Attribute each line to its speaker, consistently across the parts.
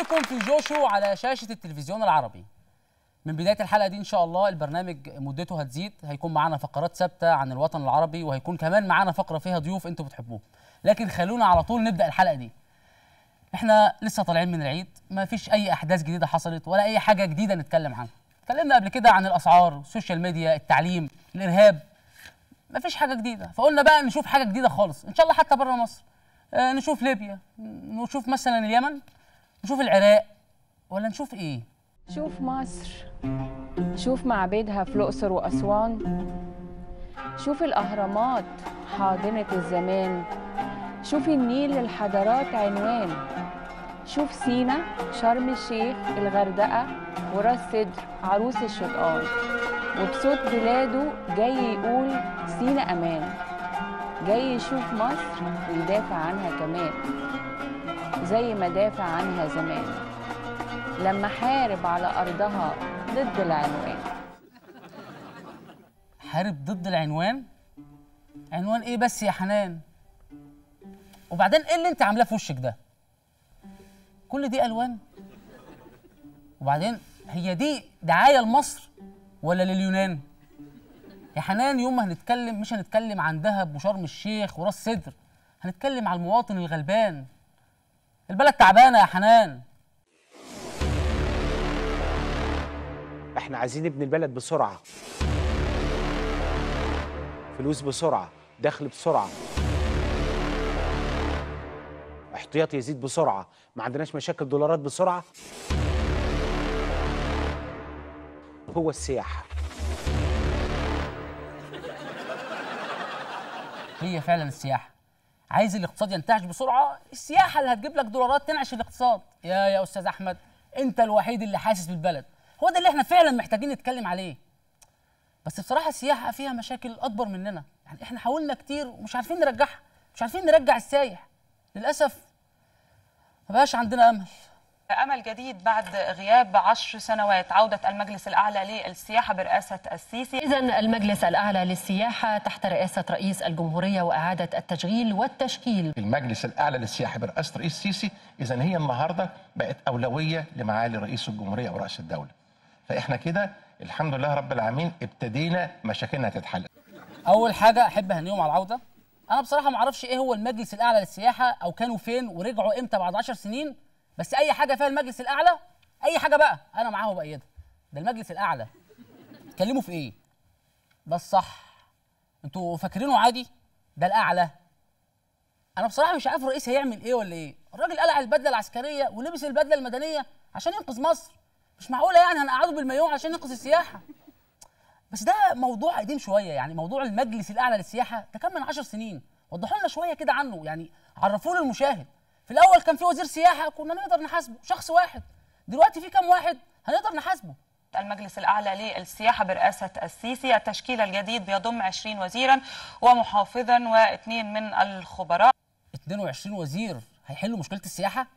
Speaker 1: بكم في جوشو على شاشة التلفزيون العربي من بداية الحلقة دي إن شاء الله البرنامج مدته هتزيد هيكون معانا فقرات ثابتة عن الوطن العربي وهيكون كمان معانا فقرة فيها ضيوف أنتوا بتحبوهم لكن خلونا على طول نبدأ الحلقة دي احنا لسه طالعين من العيد ما فيش أي أحداث جديدة حصلت ولا أي حاجة جديدة نتكلم عنها اتكلمنا قبل كده عن الأسعار السوشيال ميديا التعليم الإرهاب ما فيش حاجة جديدة فقلنا بقى نشوف حاجة جديدة خالص إن شاء الله حتى بره مصر آه نشوف ليبيا نشوف مثلا اليمن نشوف العراق ولا نشوف ايه
Speaker 2: شوف مصر شوف معابدها في الأقصر وأسوان شوف الأهرامات حاضنة الزمان شوف النيل للحضارات عنوان شوف سينا شرم الشيخ الغردقة وراس سدر عروس الشطآن وبصوت بلاده جاي يقول سينا أمان جاي يشوف مصر ويدافع عنها كمان زي ما دافع عنها زمان لما حارب على أرضها ضد العنوان
Speaker 1: حارب ضد العنوان عنوان ايه بس يا حنان وبعدين ايه اللي انت عاملاه في وشك ده كل دي الوان وبعدين هي دي دعايه لمصر ولا لليونان يا حنان يوم ما هنتكلم مش هنتكلم عن دهب وشرم الشيخ وراس سدر هنتكلم على المواطن الغلبان البلد تعبانه يا حنان
Speaker 3: احنا عايزين نبني البلد بسرعه فلوس بسرعه دخل بسرعه احتياطي يزيد بسرعه ما عندناش مشاكل دولارات بسرعه هو السياحه
Speaker 1: هي فعلا السياحه عايز الاقتصاد ينتعش بسرعه السياحه اللي هتجيب لك دولارات تنعش الاقتصاد يا يا استاذ احمد انت الوحيد اللي حاسس بالبلد هو ده اللي احنا فعلا محتاجين نتكلم عليه بس بصراحه السياحه فيها مشاكل اكبر مننا يعني احنا حاولنا كتير ومش عارفين نرجعها مش عارفين نرجع السايح للاسف ما بقاش عندنا امل
Speaker 4: أمل جديد بعد غياب عشر سنوات عودة المجلس الأعلى للسياحة برئاسة السيسي
Speaker 5: إذا المجلس الأعلى للسياحة تحت رئاسة رئيس الجمهورية وإعادة التشغيل والتشكيل
Speaker 6: المجلس الاعلى للسياحه برئاسه رئيس السيسي اذا هي النهارده بقت اولويه لمعالي رئيس الجمهوريه ورئيس الدوله فاحنا كده الحمد لله رب العالمين ابتدينا مشاكلنا تتحل
Speaker 1: اول حاجه احب اهنيهم على العوده انا بصراحه ما اعرفش ايه هو المجلس الاعلى للسياحه او كانوا فين ورجعوا امتى بعد 10 سنين بس اي حاجه فيها المجلس الاعلى اي حاجه بقى انا معاه وبأيدها ده المجلس الاعلى اتكلموا في ايه ده الصح انتوا فاكرينه عادي ده الاعلى انا بصراحه مش عارف الرئيس هيعمل ايه ولا ايه الراجل قلع البدله العسكريه ولبس البدله المدنيه عشان ينقذ مصر مش معقوله يعني هنقعده بالمايوه عشان ينقذ السياحه بس ده موضوع قديم شويه يعني موضوع المجلس الاعلى للسياحه ده كان من 10 سنين وضحوا لنا شويه كده عنه يعني عرفوه للمشاهد في الاول كان في وزير سياحه كنا نقدر نحاسبه شخص واحد دلوقتي في كام واحد هنقدر نحاسبه
Speaker 4: المجلس الأعلى للسياحة برئاسة السيسي التشكيل الجديد بيضم 20 وزيرا ومحافظا واثنين من الخبراء
Speaker 1: 22 وزير هيحلوا مشكله السياحه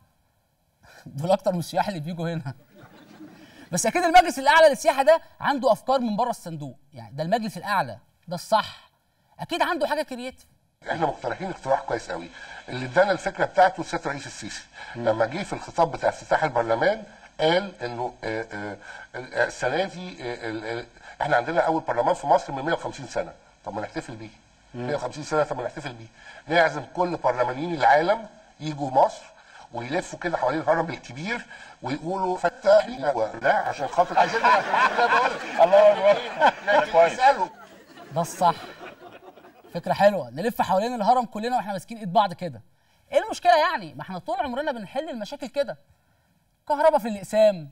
Speaker 1: دول اكتر من السياح اللي بيجوا هنا بس اكيد المجلس الاعلى للسياحه ده عنده افكار من بره الصندوق يعني ده المجلس الاعلى ده الصح اكيد عنده حاجه كرييتيف
Speaker 7: احنا مقترحين اقتراح كويس قوي اللي ادانا الفكره بتاعته السيد رئيس السيسي لما جه في الخطاب بتاع افتتاح البرلمان قال انه آه، آه، آه، السنه دي آه، ال- ال- احنا عندنا اول برلمان في مصر من 150 سنه طب ما نحتفل بيه 150 سنه طب ما نحتفل بيه نعزم كل برلمانيين العالم يجوا مصر ويلفوا كده حوالين الهرم الكبير ويقولوا فتحي لا عشان خاطر عايزين الله اكبر كويس
Speaker 1: ده الصح فكره حلوه نلف حوالين الهرم كلنا واحنا ماسكين ايد بعض كده ايه المشكله يعني ما احنا طول عمرنا بنحل المشاكل كده كهرباء في الاقسام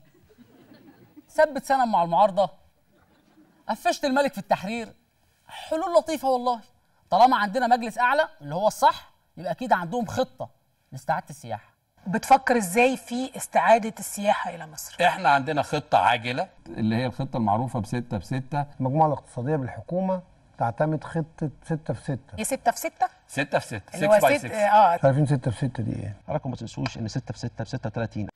Speaker 1: ثبت سنه مع المعارضه قفشت الملك في التحرير حلول لطيفه والله طالما عندنا مجلس اعلى اللي هو الصح يبقى اكيد عندهم خطه لاستعاده السياحه
Speaker 8: بتفكر ازاي في استعادة السياحة إلى مصر؟
Speaker 9: احنا عندنا خطة عاجلة
Speaker 10: اللي هي الخطة المعروفة بستة بستة
Speaker 11: المجموعة الاقتصادية بالحكومة تعتمد خطة ستة في ستة
Speaker 8: هي ستة في ستة؟
Speaker 9: ستة في ستة
Speaker 8: اللي هو
Speaker 9: 6 باي
Speaker 8: ست
Speaker 9: 6
Speaker 8: اه
Speaker 11: مش عارفين ستة في ستة دي ايه
Speaker 12: حضراتكم ما تنسوش ان 6 في 6 ب 36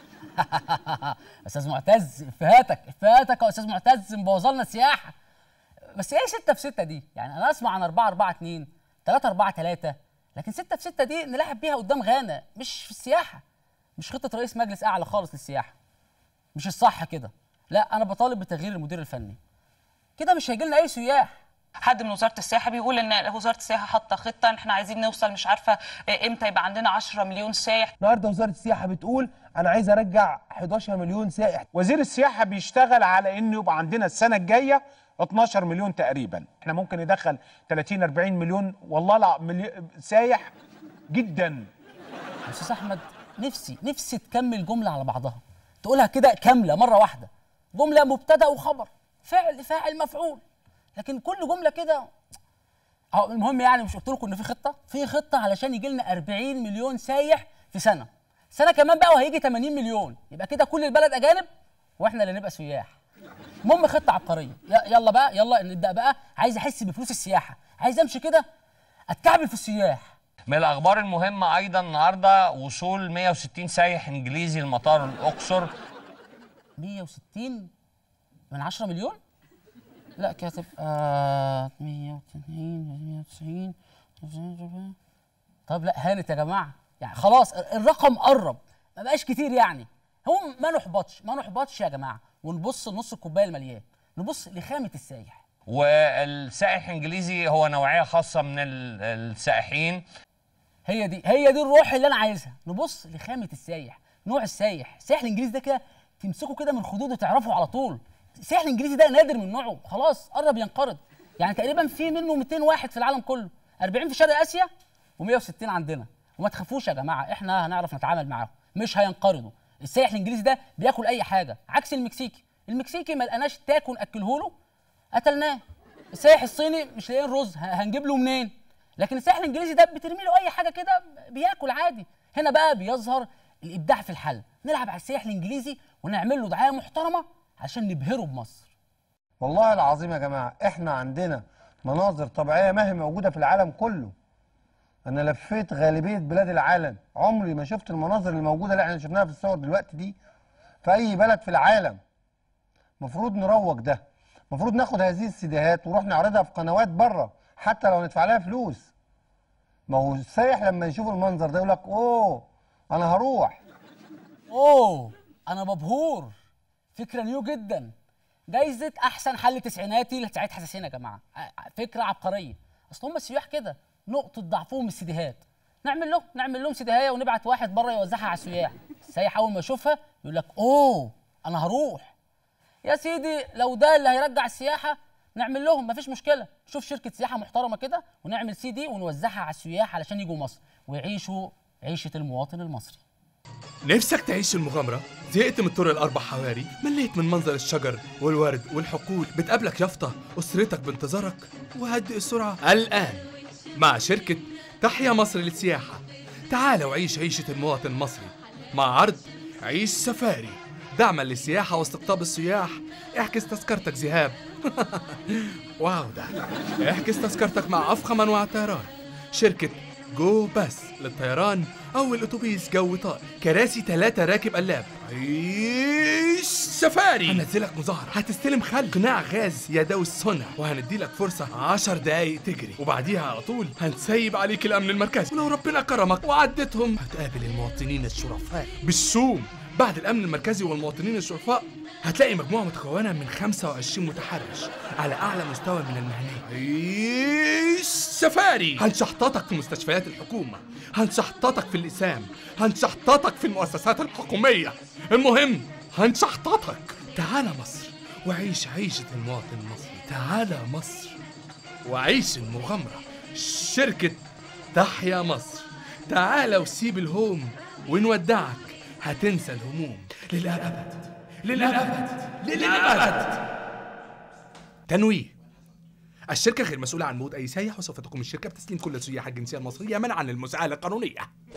Speaker 1: استاذ معتز افهاتك افهاتك يا استاذ معتز مبوظه لنا السياحه بس ايه 6 في 6 دي؟ يعني انا اسمع عن 4 4 2 3 4 3 لكن 6 في 6 دي نلعب بيها قدام غانا مش في السياحه مش خطه رئيس مجلس اعلى خالص للسياحه مش الصح كده لا انا بطالب بتغيير المدير الفني كده مش هيجي لنا اي سياح
Speaker 4: حد من وزاره السياحه بيقول ان وزاره السياحه حاطه خطه ان احنا عايزين نوصل مش عارفه امتى يبقى عندنا 10 مليون سايح
Speaker 13: النهارده وزاره السياحه بتقول انا عايز ارجع 11 مليون سائح
Speaker 3: وزير السياحه بيشتغل على انه يبقى عندنا السنه الجايه 12 مليون تقريبا احنا ممكن ندخل 30 40 مليون والله لا ملي... سايح جدا
Speaker 1: استاذ احمد نفسي نفسي تكمل جمله على بعضها تقولها كده كامله مره واحده جمله مبتدا وخبر فعل فاعل مفعول لكن كل جمله كده أهو المهم يعني مش قلت لكم ان في خطه في خطه علشان يجي لنا 40 مليون سايح في سنه سنه كمان بقى وهيجي 80 مليون يبقى كده كل البلد اجانب واحنا اللي نبقى سياح المهم خطه عبقريه ي- يلا بقى يلا نبدا بقى عايز احس بفلوس السياحه عايز امشي كده اتكعبل في السياح
Speaker 9: من الاخبار المهمه ايضا النهارده وصول 160 سايح انجليزي لمطار الاقصر
Speaker 1: 160 من 10 مليون لا كده تبقى 180 190 طب لا هانت يا جماعه يعني خلاص الرقم قرب ما بقاش كتير يعني هو ما نحبطش ما نحبطش يا جماعه ونبص لنص الكوبايه المليان نبص لخامه السايح
Speaker 9: والسائح الانجليزي هو نوعيه خاصه من ال- السائحين
Speaker 1: هي دي هي دي الروح اللي انا عايزها نبص لخامه السايح نوع السايح السائح الانجليزي ده كده تمسكه كده من خدوده تعرفه على طول السائح الانجليزي ده نادر من نوعه خلاص قرب ينقرض يعني تقريبا في منه 200 واحد في العالم كله 40 في شرق اسيا و160 عندنا وما تخافوش يا جماعه احنا هنعرف نتعامل معاهم مش هينقرضوا السائح الانجليزي ده بياكل اي حاجه عكس المكسيكي المكسيكي ما لقناش تاكو ناكله له قتلناه السائح الصيني مش لاقيين رز ه- هنجيب له منين لكن السائح الانجليزي ده بترمي له اي حاجه كده بياكل عادي هنا بقى بيظهر الابداع في الحل نلعب على السائح الانجليزي ونعمل له دعايه محترمه عشان نبهره بمصر
Speaker 11: والله العظيم يا جماعه احنا عندنا مناظر طبيعيه ما هي موجوده في العالم كله انا لفيت غالبيه بلاد العالم عمري ما شفت المناظر اللي موجوده اللي احنا شفناها في الصور دلوقتي دي في اي بلد في العالم المفروض نروج ده المفروض ناخد هذه السيديهات ونروح نعرضها في قنوات بره حتى لو ندفع لها فلوس ما هو السايح لما يشوف المنظر ده يقول لك اوه انا هروح
Speaker 1: اوه انا مبهور فكره نيو جدا جايزه احسن حل تسعيناتي لسعيد حساسين يا جماعه ع- فكره عبقريه اصل هم السياح كده نقطه ضعفهم السيديهات نعمل له نعمل لهم سيديهايه ونبعت واحد بره يوزعها على السياح السايح اول ما يشوفها يقول لك اوه انا هروح يا سيدي لو ده اللي هيرجع السياحه نعمل لهم مفيش مشكله شوف شركه سياحه محترمه كده ونعمل سي دي ونوزعها على السياح علشان يجوا مصر ويعيشوا عيشه المواطن المصري
Speaker 14: نفسك تعيش المغامرة؟ زهقت من الطرق الأربع حواري؟ مليت من منظر الشجر والورد والحقول بتقابلك يافطة أسرتك بانتظارك؟ وهدئ السرعة الآن مع شركة تحيا مصر للسياحة تعال وعيش عيشة المواطن المصري مع عرض عيش سفاري دعما للسياحة واستقطاب السياح احجز تذكرتك ذهاب وعودة احجز تذكرتك مع أفخم أنواع الطيران شركة جو باس للطيران أو الأتوبيس جو طائر كراسي ثلاثة راكب قلاب عيش سفاري هنزلك مظاهرة هتستلم خل قناع غاز يدوي الصنع وهندي لك فرصة عشر دقايق تجري وبعديها على طول هنسيب عليك الأمن المركزي ولو ربنا كرمك وعدتهم هتقابل المواطنين الشرفاء بالشوم بعد الأمن المركزي والمواطنين الشرفاء هتلاقي مجموعة متكونة من 25 متحرش على أعلى مستوى من المهنية عيش سفاري هنشحططك في مستشفيات الحكومة هنشحططك في اللسان هنشحططك في المؤسسات الحكومية المهم هنشحططك تعال مصر وعيش عيشة المواطن المصري تعال مصر وعيش المغامرة شركة تحيا مصر تعال وسيب الهوم ونودعك هتنسى الهموم للأبد للأبد للأبد تنويه الشركة غير مسؤولة عن موت أي سايح وسوف تقوم الشركة بتسليم كل السياح الجنسية المصرية منعا للمساءلة القانونية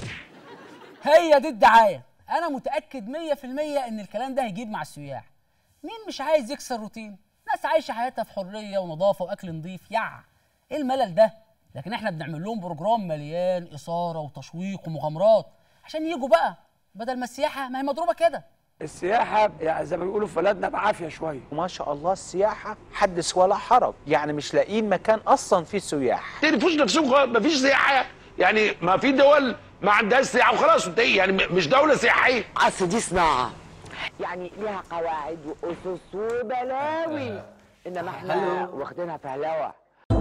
Speaker 1: هي دي الدعايه انا متاكد 100% ان الكلام ده هيجيب مع السياح مين مش عايز يكسر روتين ناس عايشه حياتها في حريه ونظافه واكل نظيف يع ايه الملل ده لكن احنا بنعمل لهم بروجرام مليان اثاره وتشويق ومغامرات عشان يجوا بقى بدل ما السياحه ما هي مضروبه كده
Speaker 15: السياحة يعني زي ما بيقولوا في بلدنا بعافية شوية
Speaker 3: ما شاء الله السياحة حدث ولا حرج يعني مش لاقيين مكان أصلا فيه سياح
Speaker 15: تقرفوش نفسكم ما فيش سياحة يعني ما في دول
Speaker 16: ما عندهاش سياحه وخلاص انتهي يعني م- مش دوله سياحيه
Speaker 17: اصل دي صناعه يعني ليها قواعد واسس وبلاوي انما احنا واخدينها فهلوه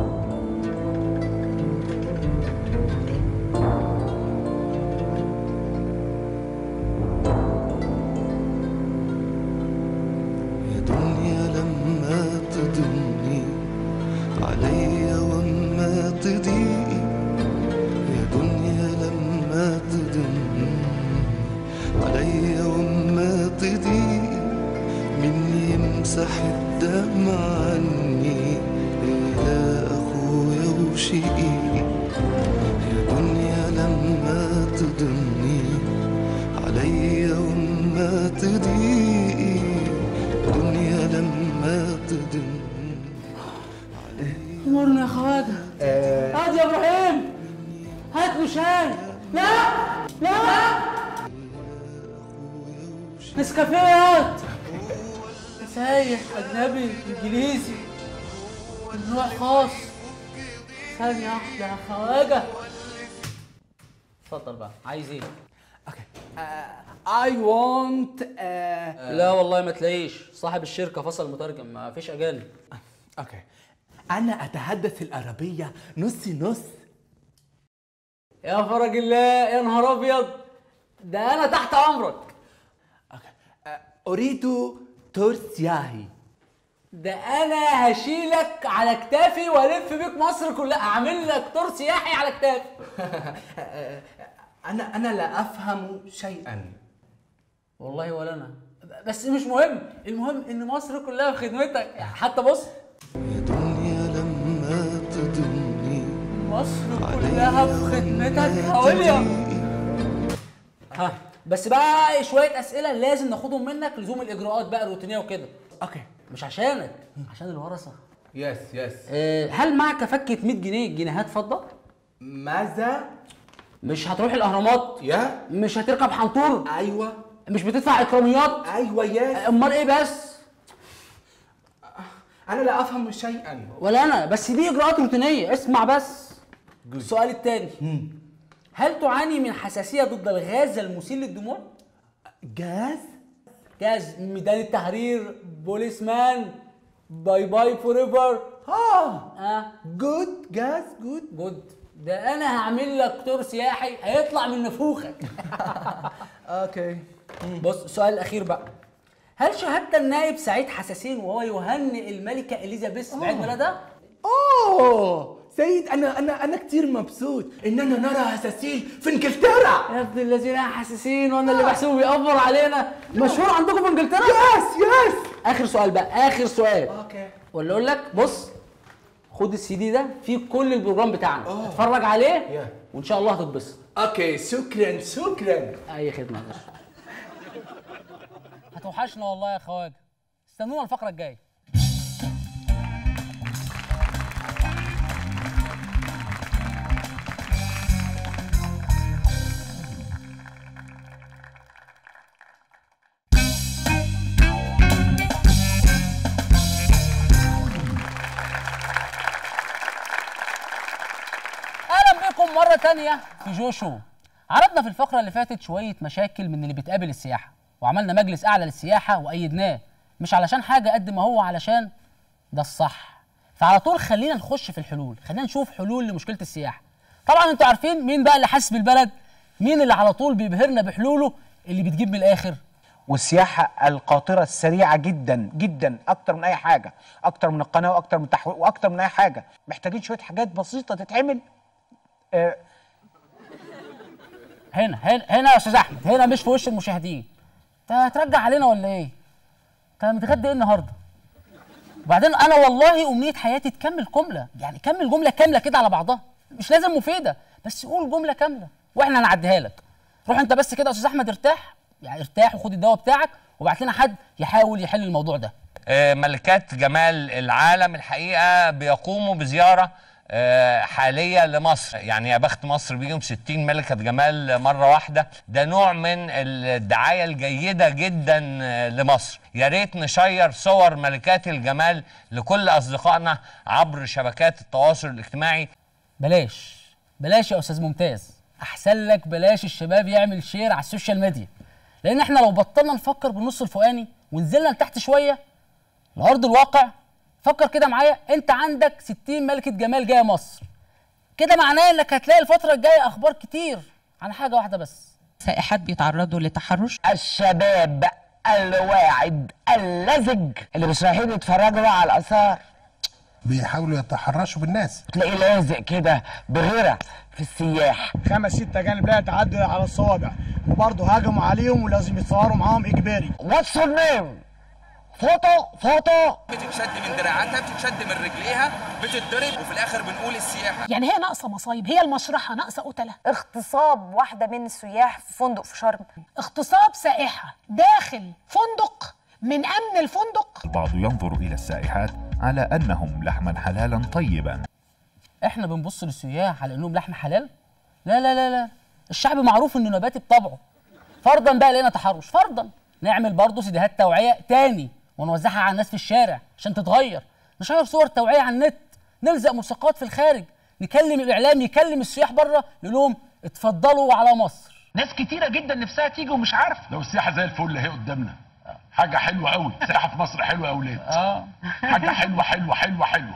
Speaker 18: يا دنيا لما تضني عليا وما تضيقي يا دنيا لما تضني عليا وما تضيقي مني يمسح الدمع عني يا اخويا وشقيقي يا دنيا لما تضني عليا وما تضيقي دنيا لما تضني
Speaker 1: امرنا يا خواجه هات يا ابراهيم هات له شاي لا لا نسكافيهات سايح اجنبي انجليزي من نوع خاص ثانية واحدة يا خواجه اتفضل بقى عايز ايه؟
Speaker 19: I want
Speaker 1: لا والله ما تلاقيش صاحب الشركة فصل المترجم ما فيش اجانب
Speaker 19: اوكي انا اتحدث العربيه نص نص
Speaker 1: يا فرج الله يا نهار ابيض ده انا تحت امرك
Speaker 19: اريد تور سياحي
Speaker 1: ده انا هشيلك على كتافي والف بيك مصر كلها اعمل لك تور سياحي على كتافي
Speaker 19: انا انا لا افهم شيئا
Speaker 1: والله ولا انا بس مش مهم المهم ان مصر كلها في خدمتك حتى بص
Speaker 18: دنيا لما تضني
Speaker 1: مصر كلها في خدمتك هقول يا ها بس بقى شويه اسئله لازم ناخدهم منك لزوم الاجراءات بقى الروتينيه وكده
Speaker 19: اوكي
Speaker 1: مش عشانك عشان الورثه
Speaker 19: يس يس
Speaker 1: آه، هل معك فكه 100 جنيه جنيهات فضه
Speaker 19: ماذا
Speaker 1: مش هتروح الاهرامات
Speaker 19: يا
Speaker 1: مش هتركب حنطور
Speaker 19: ايوه
Speaker 1: مش بتدفع اكراميات
Speaker 19: ايوه يس
Speaker 1: امال ايه بس
Speaker 19: انا لا افهم شيئا
Speaker 1: ولا انا بس دي اجراءات روتينيه اسمع بس السؤال الثاني هل تعاني من حساسيه ضد الغاز المسيل للدموع
Speaker 19: جاز
Speaker 1: جاز ميدان التحرير بوليسمان باي باي فور ايفر
Speaker 19: اه
Speaker 1: اه
Speaker 19: جود جاز جود
Speaker 1: جود ده انا هعمل لك تور سياحي هيطلع من نفوخك
Speaker 19: اوكي
Speaker 1: بص السؤال الاخير بقى هل شاهدت النائب سعيد حساسين وهو يهنئ الملكه اليزابيث بعيد ميلادها؟
Speaker 19: اوه سيد انا انا انا كثير مبسوط اننا نرى هساسين في انجلترا
Speaker 1: يا ابن الذين حساسين وانا اللي بحسبه بيأفر علينا مشهور عندكم في انجلترا؟
Speaker 19: يس يس
Speaker 1: اخر سؤال بقى اخر سؤال
Speaker 19: اوكي
Speaker 1: ولا اقول لك بص خد السي دي ده فيه كل البروجرام بتاعنا اتفرج عليه وان شاء الله هتتبسط
Speaker 19: اوكي شكرا شكرا
Speaker 1: اي خدمه يا باشا هتوحشنا والله يا خواجه استنونا الفقره الجايه اهلا بكم مره تانية في جو شو عرضنا في الفقره اللي فاتت شويه مشاكل من اللي بتقابل السياحه وعملنا مجلس اعلى للسياحه وايدناه مش علشان حاجه قد ما هو علشان ده الصح فعلى طول خلينا نخش في الحلول خلينا نشوف حلول لمشكله السياحه طبعا انتوا عارفين مين بقى اللي حاسس بالبلد مين اللي على طول بيبهرنا بحلوله اللي بتجيب من الاخر
Speaker 3: والسياحه القاطره السريعه جدا جدا اكتر من اي حاجه اكتر من القناه واكتر من التحويل واكتر من اي حاجه محتاجين شويه حاجات بسيطه تتعمل آه
Speaker 1: هنا هنا هنا يا استاذ احمد هنا مش في وش المشاهدين انت هترجع علينا ولا ايه انت متغدى ايه النهارده وبعدين انا والله امنيه حياتي تكمل جمله يعني كمل جمله كامله كده على بعضها مش لازم مفيده بس قول جمله كامله واحنا هنعديها لك روح انت بس كده يا استاذ احمد ارتاح يعني ارتاح وخد الدواء بتاعك وبعت لنا حد يحاول يحل الموضوع ده
Speaker 9: آه، ملكات جمال العالم الحقيقه بيقوموا بزياره آه، حاليه لمصر يعني يا بخت مصر بيهم 60 ملكه جمال مره واحده ده نوع من الدعايه الجيده جدا آه، لمصر يا ريت نشير صور ملكات الجمال لكل اصدقائنا عبر شبكات التواصل الاجتماعي
Speaker 1: بلاش بلاش يا استاذ ممتاز احسن لك بلاش الشباب يعمل شير على السوشيال ميديا لان احنا لو بطلنا نفكر بالنص الفوقاني ونزلنا لتحت شويه لارض الواقع فكر كده معايا انت عندك 60 ملكه جمال جايه مصر كده معناه انك هتلاقي الفتره الجايه اخبار كتير عن حاجه واحده بس
Speaker 20: سائحات بيتعرضوا لتحرش
Speaker 17: الشباب الواعد اللزج اللي مش رايحين يتفرجوا بقى على الاثار
Speaker 21: بيحاولوا يتحرشوا بالناس
Speaker 17: تلاقيه لازق كده بغيره في السياح
Speaker 22: خمس ست اجانب لا يتعدى على الصوابع وبرضه هاجموا عليهم ولازم يتصوروا معاهم اجباري
Speaker 17: واتس يور نيم فوتو فوتو
Speaker 23: بتتشد من دراعاتها بتتشد من رجليها بتتضرب وفي الاخر بنقول السياحه
Speaker 8: يعني هي ناقصه مصايب هي المشرحه ناقصه قتله
Speaker 24: اغتصاب واحده من السياح في فندق في شرم
Speaker 8: اغتصاب سائحه داخل فندق من امن الفندق
Speaker 25: البعض ينظر إلى السائحات على أنهم لحما حلالا طيبا
Speaker 1: احنا بنبص للسياح على انهم لحم حلال لا لا لا لا الشعب معروف انه نباتي بطبعه فرضا بقى لقينا تحرش فرضا نعمل برضه سيديهات توعيه تاني ونوزعها على الناس في الشارع عشان تتغير نشير صور توعيه على النت نلزق ملصقات في الخارج نكلم الاعلام يكلم السياح بره نقول لهم اتفضلوا على مصر
Speaker 16: ناس كتيره جدا نفسها تيجي ومش عارفه لو السياحه زي الفل اهي قدامنا حاجه حلوه قوي السياحه في مصر حلوه يا اولاد اه حاجه حلوه حلوه حلوه حلوه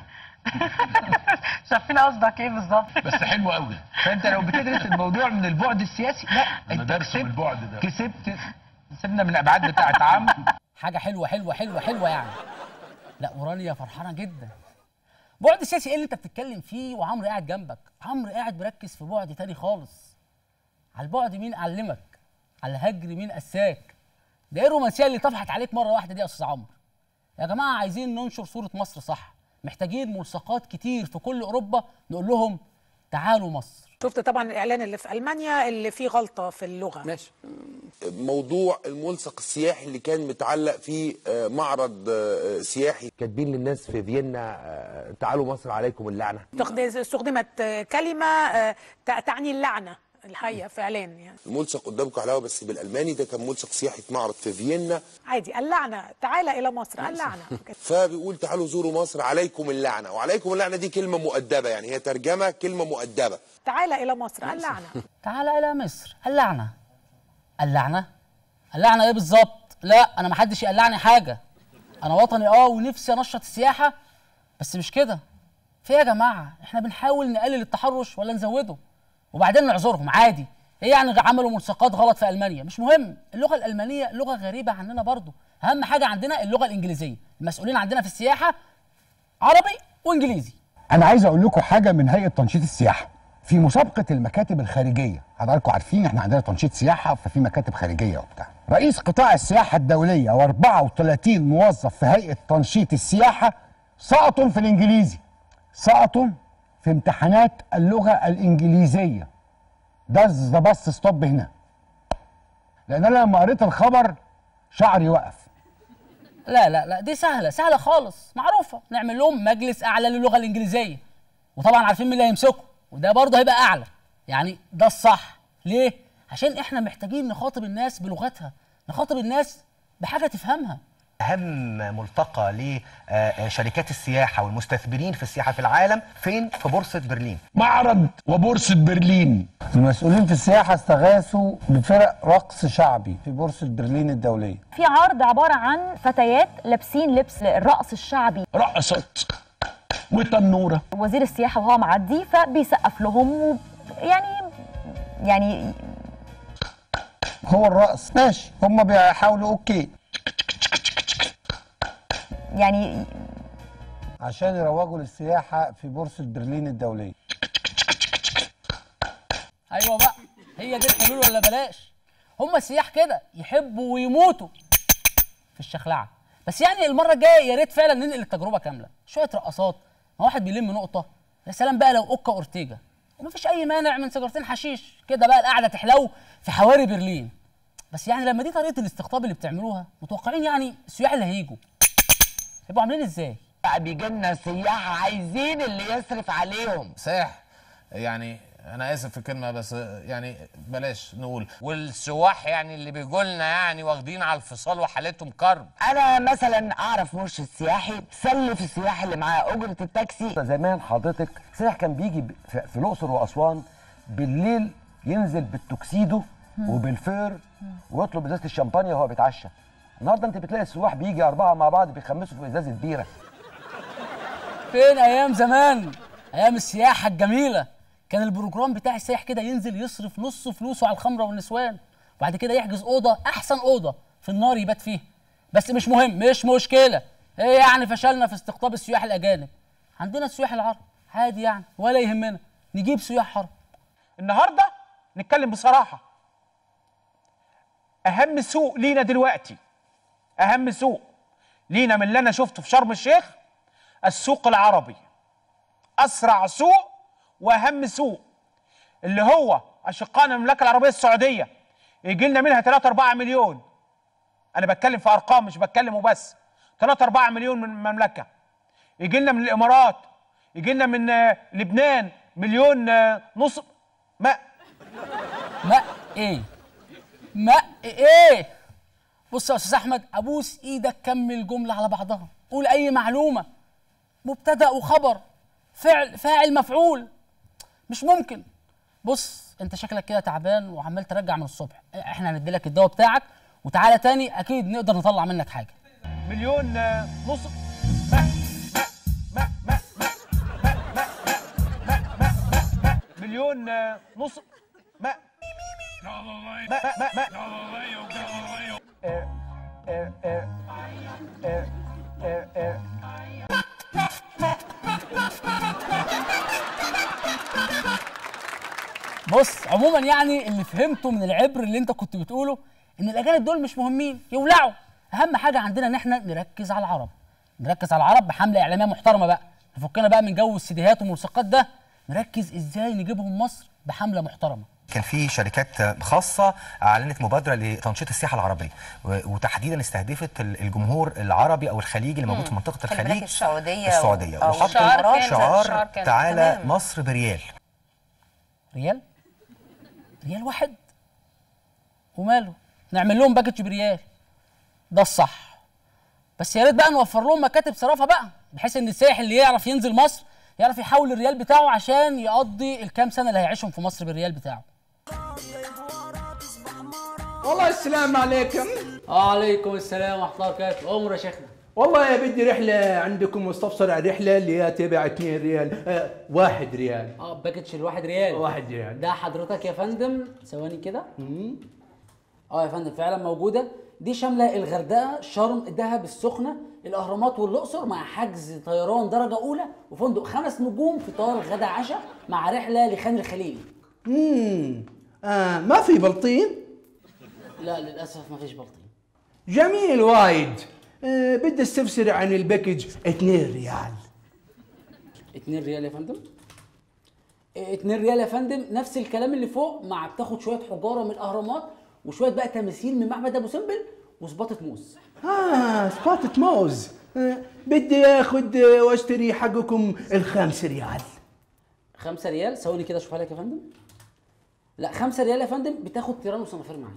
Speaker 20: شايفين قصدك ايه بالظبط
Speaker 16: بس حلوه قوي
Speaker 20: فانت لو بتدرس الموضوع من البعد السياسي لا
Speaker 16: انا دارسه من البعد ده
Speaker 20: كسبت سيبنا من الابعاد بتاعت عام
Speaker 1: حاجه حلوه حلوه حلوه حلوه يعني لا ورانيا فرحانه جدا بعد سياسي ايه اللي انت بتتكلم فيه وعمرو قاعد جنبك عمرو قاعد مركز في بعد تاني خالص على البعد مين علمك على الهجر مين قساك ده ايه الرومانسيه اللي طفحت عليك مره واحده دي يا استاذ عمرو يا جماعه عايزين ننشر صوره مصر صح محتاجين ملصقات كتير في كل اوروبا نقول لهم تعالوا مصر
Speaker 8: شفت طبعا الاعلان اللي في المانيا اللي فيه غلطه في اللغه
Speaker 26: ماشي موضوع الملصق السياحي اللي كان متعلق في آه، معرض آه، سياحي
Speaker 27: كاتبين للناس في فيينا آه، تعالوا مصر عليكم اللعنه
Speaker 8: تخد- استخدمت آه، كلمه آه، تع- تعني اللعنه الحقيقه فعلا يعني
Speaker 26: الملصق قدامكم حلاوه بس بالالماني ده كان ملصق سياحي في معرض في فيينا
Speaker 8: عادي اللعنه تعالى الى مصر اللعنه
Speaker 26: فبيقول تعالوا زوروا مصر عليكم اللعنه وعليكم اللعنه دي كلمه مؤدبه يعني هي ترجمه كلمه مؤدبه
Speaker 8: تعالى الى مصر اللعنه
Speaker 1: تعالى الى مصر اللعنه اللعنه اللعنه ايه بالظبط لا انا ما حدش يقلعني حاجه انا وطني اه ونفسي انشط السياحه بس مش كده في إيه يا جماعه احنا بنحاول نقلل التحرش ولا نزوده وبعدين نعذرهم عادي ايه يعني عملوا ملصقات غلط في المانيا مش مهم اللغه الالمانيه لغه غريبه عننا برضو اهم حاجه عندنا اللغه الانجليزيه المسؤولين عندنا في السياحه عربي وانجليزي
Speaker 28: انا عايز اقول لكم حاجه من هيئه تنشيط السياحه في مسابقه المكاتب الخارجيه حضراتكم عارفين احنا عندنا تنشيط سياحه ففي مكاتب خارجيه وبتاع رئيس قطاع السياحه الدوليه و34 موظف في هيئه تنشيط السياحه سقطوا في الانجليزي سقطوا في امتحانات اللغه الانجليزيه ده ذا بس ستوب هنا لان انا لما قريت الخبر شعري وقف
Speaker 1: لا لا لا دي سهله سهله خالص معروفه نعمل لهم مجلس اعلى للغه الانجليزيه وطبعا عارفين مين اللي هيمسكه وده برضه هيبقى اعلى يعني ده الصح ليه عشان احنا محتاجين نخاطب الناس بلغتها نخاطب الناس بحاجه تفهمها
Speaker 29: اهم ملتقى لشركات السياحه والمستثمرين في السياحه في العالم فين في بورصه برلين
Speaker 21: معرض وبورصه برلين
Speaker 11: المسؤولين في السياحه استغاثوا بفرق رقص شعبي في بورصه برلين الدوليه
Speaker 24: في عرض عباره عن فتيات لابسين لبس الرقص الشعبي
Speaker 21: رقصت وتنوره
Speaker 24: وزير السياحه وهو معدي فبيسقف لهم و... يعني يعني
Speaker 11: هو الرقص ماشي هم بيحاولوا اوكي
Speaker 24: يعني
Speaker 11: عشان يروجوا للسياحه في بورصه برلين الدوليه
Speaker 1: ايوه بقى هي دي الحلول ولا بلاش هم السياح كده يحبوا ويموتوا في الشخلعه بس يعني المره الجايه يا ريت فعلا ننقل التجربه كامله شويه رقصات ما واحد بيلم نقطه يا سلام بقى لو اوكا اورتيجا ومفيش اي مانع من سيجارتين حشيش كده بقى القعده تحلو في حواري برلين بس يعني لما دي طريقه الاستقطاب اللي بتعملوها متوقعين يعني السياح اللي هيجوا يبقوا عاملين ازاي
Speaker 17: بقى بيجي لنا سياح عايزين اللي يصرف عليهم
Speaker 30: ساح يعني انا اسف في الكلمه بس يعني بلاش نقول
Speaker 9: والسواح يعني اللي بيجوا لنا يعني واخدين على الفصال وحالتهم كرب
Speaker 17: انا مثلا اعرف مرشد سياحي سلف السياح اللي معاه اجره التاكسي
Speaker 12: زمان حضرتك سائح كان بيجي ب- في في الاقصر واسوان بالليل
Speaker 28: ينزل بالتوكسيدو وبالفير ويطلب ازازه الشمبانيا وهو بيتعشى النهارده انت بتلاقي السواح بيجي اربعه مع بعض بيخمسوا في ازازه بيره
Speaker 1: فين ايام زمان ايام السياحه الجميله كان البروجرام بتاع السائح كده ينزل يصرف نص فلوسه على الخمره والنسوان وبعد كده يحجز اوضه احسن اوضه في النار يبات فيها بس مش مهم مش مشكله ايه يعني فشلنا في استقطاب السياح الاجانب عندنا السياح العرب عادي يعني ولا يهمنا نجيب سياح عرب
Speaker 3: النهارده نتكلم بصراحه اهم سوق لينا دلوقتي اهم سوق لينا من اللي انا شفته في شرم الشيخ السوق العربي اسرع سوق واهم سوق اللي هو اشقائنا المملكه العربيه السعوديه يجي لنا منها 3 4 مليون انا بتكلم في ارقام مش بتكلم وبس 3 4 مليون من المملكه يجي لنا من الامارات يجي لنا من آه، لبنان مليون آه، نص ما
Speaker 1: ماء ايه ماء ايه بص يا استاذ احمد ابوس ايدك كمل جمله على بعضها قول اي معلومه مبتدا وخبر فعل فاعل مفعول مش ممكن بص انت شكلك كده تعبان وعمال ترجع من الصبح احنا هندي لك الدواء بتاعك وتعالى تاني اكيد نقدر نطلع منك حاجه
Speaker 3: مليون آه، نص مليون آه، نص ما ما ما ما ما آه، آه، آه، آه، آه، آه.
Speaker 1: بص عموما يعني اللي فهمته من العبر اللي انت كنت بتقوله ان الاجانب دول مش مهمين يولعوا اهم حاجه عندنا ان احنا نركز على العرب نركز على العرب بحمله اعلاميه محترمه بقى نفكنا بقى من جو السيديهات والملصقات ده نركز ازاي نجيبهم مصر بحمله محترمه
Speaker 29: كان في شركات خاصة أعلنت مبادرة لتنشيط السياحة العربية و- وتحديدا استهدفت ال- الجمهور العربي أو الخليجي اللي موجود في منطقة
Speaker 2: خلي بالك
Speaker 29: الخليج
Speaker 2: السعودية
Speaker 29: السعودية
Speaker 2: و- آه،
Speaker 29: وحطوا
Speaker 2: والشعار كان- الشعار
Speaker 29: شعار
Speaker 2: كان
Speaker 29: تعالى
Speaker 2: تمام.
Speaker 29: مصر بريال
Speaker 1: ريال ريال واحد وماله نعمل لهم باكج بريال ده الصح بس يا ريت بقى نوفر لهم مكاتب صرافه بقى بحيث ان السائح اللي يعرف ينزل مصر يعرف يحول الريال بتاعه عشان يقضي الكام سنه اللي هيعيشهم في مصر بالريال بتاعه
Speaker 19: والله السلام عليكم
Speaker 1: وعليكم السلام ورحمه الله وبركاته امر يا شيخنا
Speaker 19: والله بدي رحلة عندكم مستفسر عن رحلة اللي هي تبع 2 ريال آه واحد ريال
Speaker 1: اه باكج الواحد ريال
Speaker 19: واحد ريال
Speaker 1: ده حضرتك يا فندم ثواني كده اه يا فندم فعلا موجوده دي شامله الغردقه شرم دهب السخنه الاهرامات والاقصر مع حجز طيران درجه اولى وفندق خمس نجوم فطار غدا عشاء مع رحله لخان الخليل
Speaker 19: امم آه ما في بلطيم
Speaker 1: لا للاسف ما فيش بلطيم
Speaker 19: جميل وايد آه بدي استفسر عن الباكج 2 ريال
Speaker 1: 2 ريال يا فندم 2 ريال يا فندم نفس الكلام اللي فوق مع بتاخد شويه حجاره من الاهرامات وشويه بقى تماثيل من معبد ابو سمبل وسباطه موز
Speaker 19: اه سباتة موز آه بدي اخذ آه، واشتري حقكم الخمس ريال
Speaker 1: 5 ريال ثواني كده اشوفها لك يا فندم لا 5 ريال يا فندم بتاخد تيران وصنافير معاك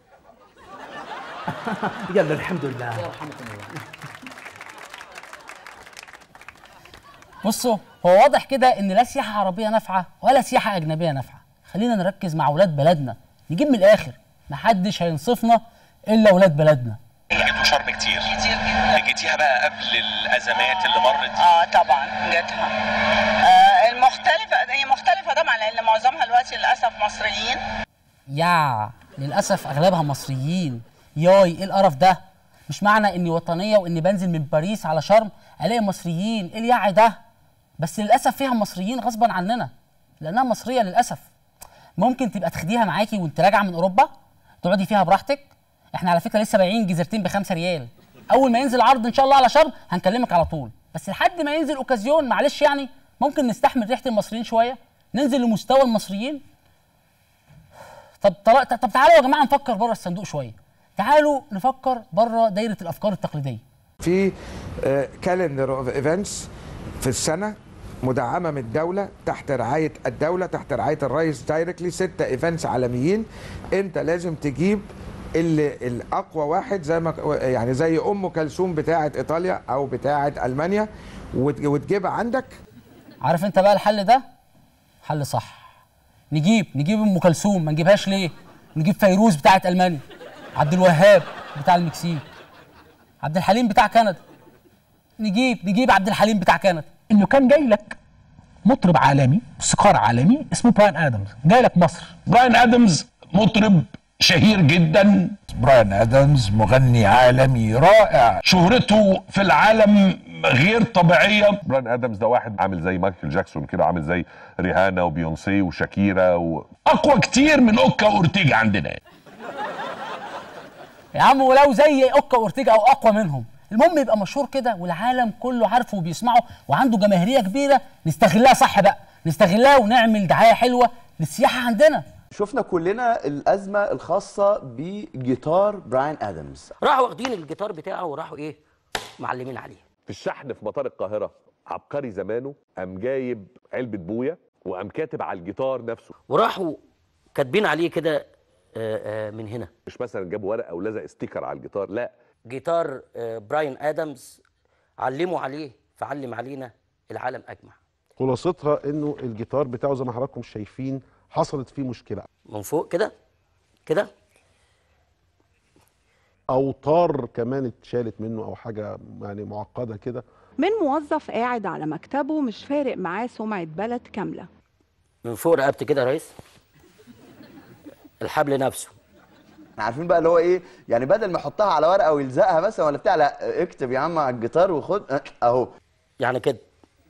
Speaker 19: يلا الحمد لله
Speaker 1: يرحمكم الله بصوا هو واضح كده ان لا سياحه عربيه نافعه ولا سياحه اجنبيه نافعه خلينا نركز مع اولاد بلدنا نجيب من الاخر محدش هينصفنا الا اولاد بلدنا
Speaker 4: جيتوا شرم كتير كتير جدا جيتيها بقى قبل الازمات اللي مرت
Speaker 5: اه طبعا جاتها آه المختلفة هي مختلفة طبعا لأن معظمها دلوقتي للأسف مصريين
Speaker 1: يا للاسف اغلبها مصريين ياي ايه القرف ده مش معنى اني وطنيه واني بنزل من باريس على شرم الاقي مصريين ايه اليعي ده بس للاسف فيها مصريين غصبا عننا لانها مصريه للاسف ممكن تبقى تاخديها معاكي وانت راجعه من اوروبا تقعدي فيها براحتك احنا على فكره لسه بايعين جزيرتين بخمسة ريال اول ما ينزل عرض ان شاء الله على شرم هنكلمك على طول بس لحد ما ينزل اوكازيون معلش يعني ممكن نستحمل ريحه المصريين شويه ننزل لمستوى المصريين طب طب, طب تعالوا يا جماعه نفكر بره الصندوق شويه تعالوا نفكر بره دايره الافكار التقليديه
Speaker 6: في كالندر اوف ايفنتس في السنه مدعمه من الدوله تحت رعايه الدوله تحت رعايه الرئيس دايركتلي ستة ايفنتس عالميين انت لازم تجيب اللي الاقوى واحد زي ما يعني زي ام كلثوم بتاعه ايطاليا او بتاعه المانيا وت- وتجيبها عندك
Speaker 1: عارف انت بقى الحل ده حل صح نجيب نجيب ام كلثوم ما نجيبهاش ليه نجيب فيروز بتاعه المانيا عبد الوهاب بتاع المكسيك عبد الحليم بتاع كندا نجيب نجيب عبد الحليم بتاع كندا
Speaker 2: انه كان جاي لك مطرب عالمي موسيقار عالمي اسمه براين ادمز جاي لك مصر
Speaker 21: براين ادمز مطرب شهير جدا براين ادمز مغني عالمي رائع شهرته في العالم غير طبيعيه
Speaker 7: براين ادمز ده واحد عامل زي مايكل جاكسون كده عامل زي ريهانا وبيونسي وشاكيرا و...
Speaker 21: اقوى كتير من اوكا اورتيجا عندنا
Speaker 1: يا عم ولو زي اوكا اورتيجا او اقوى منهم المهم يبقى مشهور كده والعالم كله عارفه وبيسمعه وعنده جماهيريه كبيره نستغلها صح بقى نستغلها ونعمل دعايه حلوه للسياحه عندنا
Speaker 10: شفنا كلنا الازمه الخاصه بجيتار براين ادمز
Speaker 13: راحوا واخدين الجيتار بتاعه وراحوا ايه معلمين عليه
Speaker 7: في الشحن في مطار القاهره عبقري زمانه قام جايب علبه بويا وقام كاتب على الجيتار نفسه
Speaker 13: وراحوا كاتبين عليه كده آه، آه، من هنا
Speaker 7: مش مثلا جاب ورقه ولزق ستيكر على الجيتار لا
Speaker 13: جيتار آه، براين ادمز علموا عليه فعلم علينا العالم اجمع
Speaker 14: خلاصتها انه الجيتار بتاعه زي ما حضراتكم شايفين حصلت فيه مشكله
Speaker 13: من فوق كده كده
Speaker 14: اوتار كمان اتشالت منه او حاجه يعني معقده كده
Speaker 15: من موظف قاعد على مكتبه مش فارق معاه سمعة بلد كاملة
Speaker 13: من فوق رقبتي كده يا ريس الحبل نفسه
Speaker 10: احنا عارفين بقى اللي هو ايه يعني بدل ما يحطها على ورقه ويلزقها مثلا ولا بتاع لا اكتب يا عم على الجيتار وخد اه، اهو
Speaker 13: يعني كده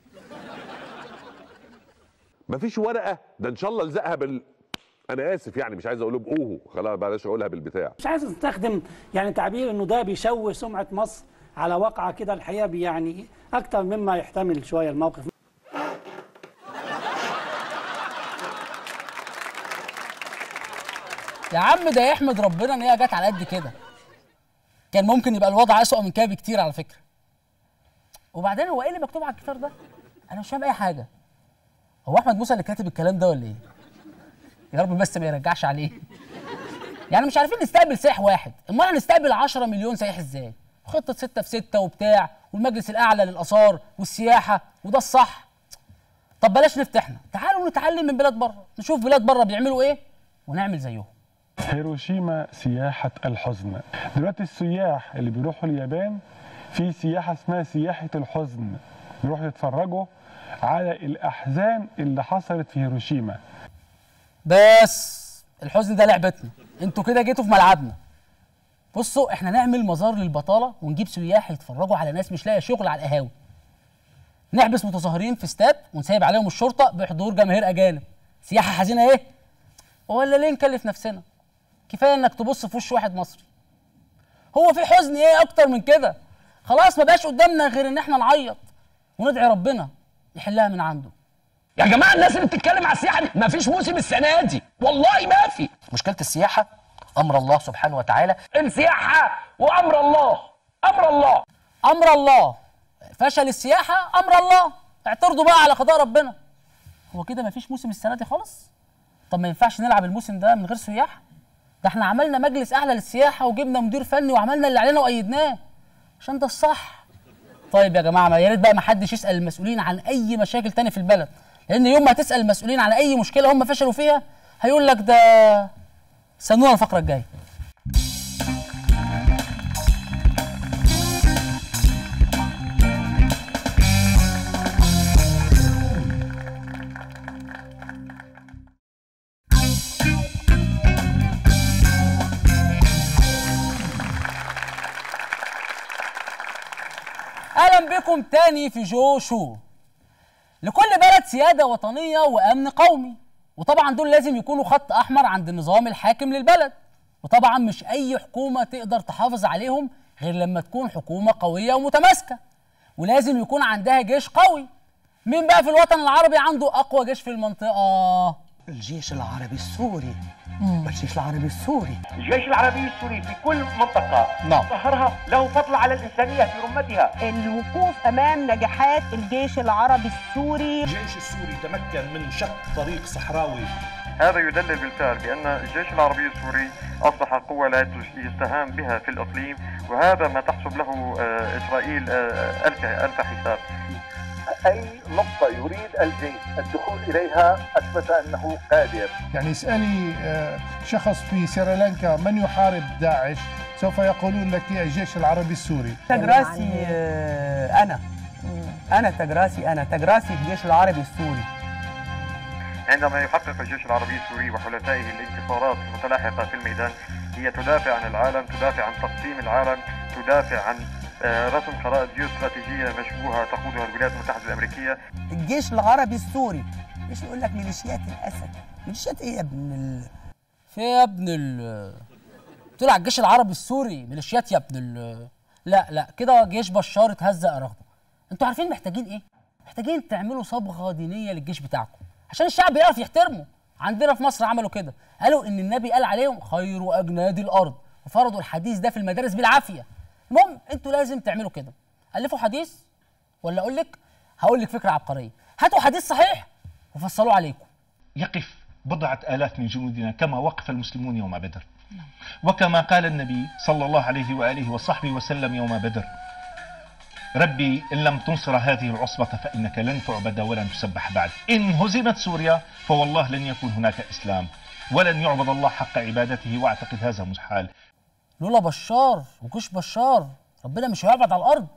Speaker 7: مفيش ورقه ده ان شاء الله الزقها بال انا اسف يعني مش عايز اقوله باوهو خلاص بلاش اقولها بالبتاع
Speaker 18: مش عايز استخدم يعني تعبير انه ده بيشوه سمعه مصر على واقعه كده الحقيقه بي- يعني اكتر مما يحتمل شويه الموقف
Speaker 1: يا عم ده يحمد ربنا ان هي جت على قد كده كان ممكن يبقى الوضع اسوأ من كده بكتير على فكره وبعدين هو ايه اللي مكتوب على الجيتار ده انا مش فاهم اي حاجه هو احمد موسى اللي كاتب الكلام ده ولا ايه يا رب بس ما يرجعش عليه يعني مش عارفين نستقبل سائح واحد امال هنستقبل 10 مليون سائح ازاي خطه 6 في 6 وبتاع والمجلس الاعلى للاثار والسياحه وده الصح طب بلاش نفتحنا تعالوا نتعلم من بلاد بره نشوف بلاد بره بيعملوا ايه ونعمل زيهم
Speaker 22: هيروشيما سياحة الحزن دلوقتي السياح اللي بيروحوا اليابان في سياحة اسمها سياحة الحزن بيروحوا يتفرجوا على الأحزان اللي حصلت في هيروشيما
Speaker 1: بس الحزن ده لعبتنا انتوا كده جيتوا في ملعبنا بصوا احنا نعمل مزار للبطاله ونجيب سياح يتفرجوا على ناس مش لاقيه شغل على القهاوي نحبس متظاهرين في استاد ونسيب عليهم الشرطه بحضور جماهير اجانب سياحه حزينه ايه ولا ليه نكلف نفسنا كفايه انك تبص في وش واحد مصري هو في حزن ايه اكتر من كده خلاص ما بقاش قدامنا غير ان احنا نعيط وندعي ربنا يحلها من عنده
Speaker 21: يا جماعه الناس اللي بتتكلم على السياحه دي مفيش موسم السنه دي والله ما في
Speaker 13: مشكله السياحه امر الله سبحانه وتعالى
Speaker 21: السياحه وامر الله امر الله
Speaker 1: امر الله فشل السياحه امر الله اعترضوا بقى على قضاء ربنا هو كده مفيش موسم السنه دي خالص طب ما ينفعش نلعب الموسم ده من غير سياح ده احنا عملنا مجلس اعلى للسياحه وجبنا مدير فني وعملنا اللي علينا وايدناه عشان ده الصح طيب يا جماعه ما يا ريت بقى ما حدش يسال المسؤولين عن اي مشاكل تاني في البلد لان يوم ما تسال المسؤولين عن اي مشكله هم فشلوا فيها هيقول لك ده استنونا الفقره الجايه اهلا بكم تاني في جو شو لكل بلد سياده وطنيه وامن قومي وطبعا دول لازم يكونوا خط احمر عند النظام الحاكم للبلد وطبعا مش اي حكومه تقدر تحافظ عليهم غير لما تكون حكومه قويه ومتماسكه ولازم يكون عندها جيش قوي مين بقى في الوطن العربي عنده اقوى جيش في المنطقه
Speaker 23: الجيش العربي السوري الجيش العربي السوري
Speaker 25: الجيش العربي السوري في كل منطقة
Speaker 23: نعم.
Speaker 25: ظهرها له فضل على الإنسانية في رمتها
Speaker 31: الوقوف امام نجاحات الجيش العربي السوري
Speaker 32: الجيش السوري تمكن من شق طريق صحراوي
Speaker 33: هذا يدلل بالفعل بأن الجيش العربي السوري أصبح قوة لا يستهان بها في الإقليم وهذا ما تحسب له آه، إسرائيل آه، ألف ألف حساب
Speaker 25: أي نقطة يريد الجيش الدخول إليها أثبت أنه قادر
Speaker 3: يعني اسألي آه، شخص في سريلانكا من يحارب داعش سوف يقولون لك الجيش العربي السوري
Speaker 23: تجراسي آه، انا انا تجراسي انا تجراسي الجيش العربي السوري
Speaker 33: عندما يحقق الجيش العربي السوري وحلفائه الانتصارات المتلاحقة في الميدان هي تدافع عن العالم تدافع عن تقسيم العالم تدافع عن آه، رسم خرائط جيوستراتيجية مشبوهة تقودها الولايات المتحدة الأمريكية
Speaker 23: الجيش العربي السوري مش يقول لك ميليشيات الاسد ميليشيات ايه يا ابن ال...
Speaker 1: في يا ابن ال طلع الجيش العربي السوري ميليشيات يا ابن ال لا لا كده جيش بشار اتهزق رغبه انتوا عارفين محتاجين ايه محتاجين تعملوا صبغه دينيه للجيش بتاعكم عشان الشعب يعرف يحترمه عندنا في مصر عملوا كده قالوا ان النبي قال عليهم خير اجناد الارض وفرضوا الحديث ده في المدارس بالعافيه المهم انتوا لازم تعملوا كده الفوا حديث ولا اقول لك هقول لك فكره عبقريه هاتوا حديث صحيح وفصلوه عليكم
Speaker 8: يقف بضعة آلاف من جنودنا كما وقف المسلمون يوم بدر وكما قال النبي صلى الله عليه وآله وصحبه وسلم يوم بدر ربي إن لم تنصر هذه العصبة فإنك لن تعبد ولن تسبح بعد إن هزمت سوريا فوالله لن يكون هناك إسلام ولن يعبد الله حق عبادته واعتقد هذا محال
Speaker 1: لولا بشار وجيش بشار ربنا مش هيبعد على الارض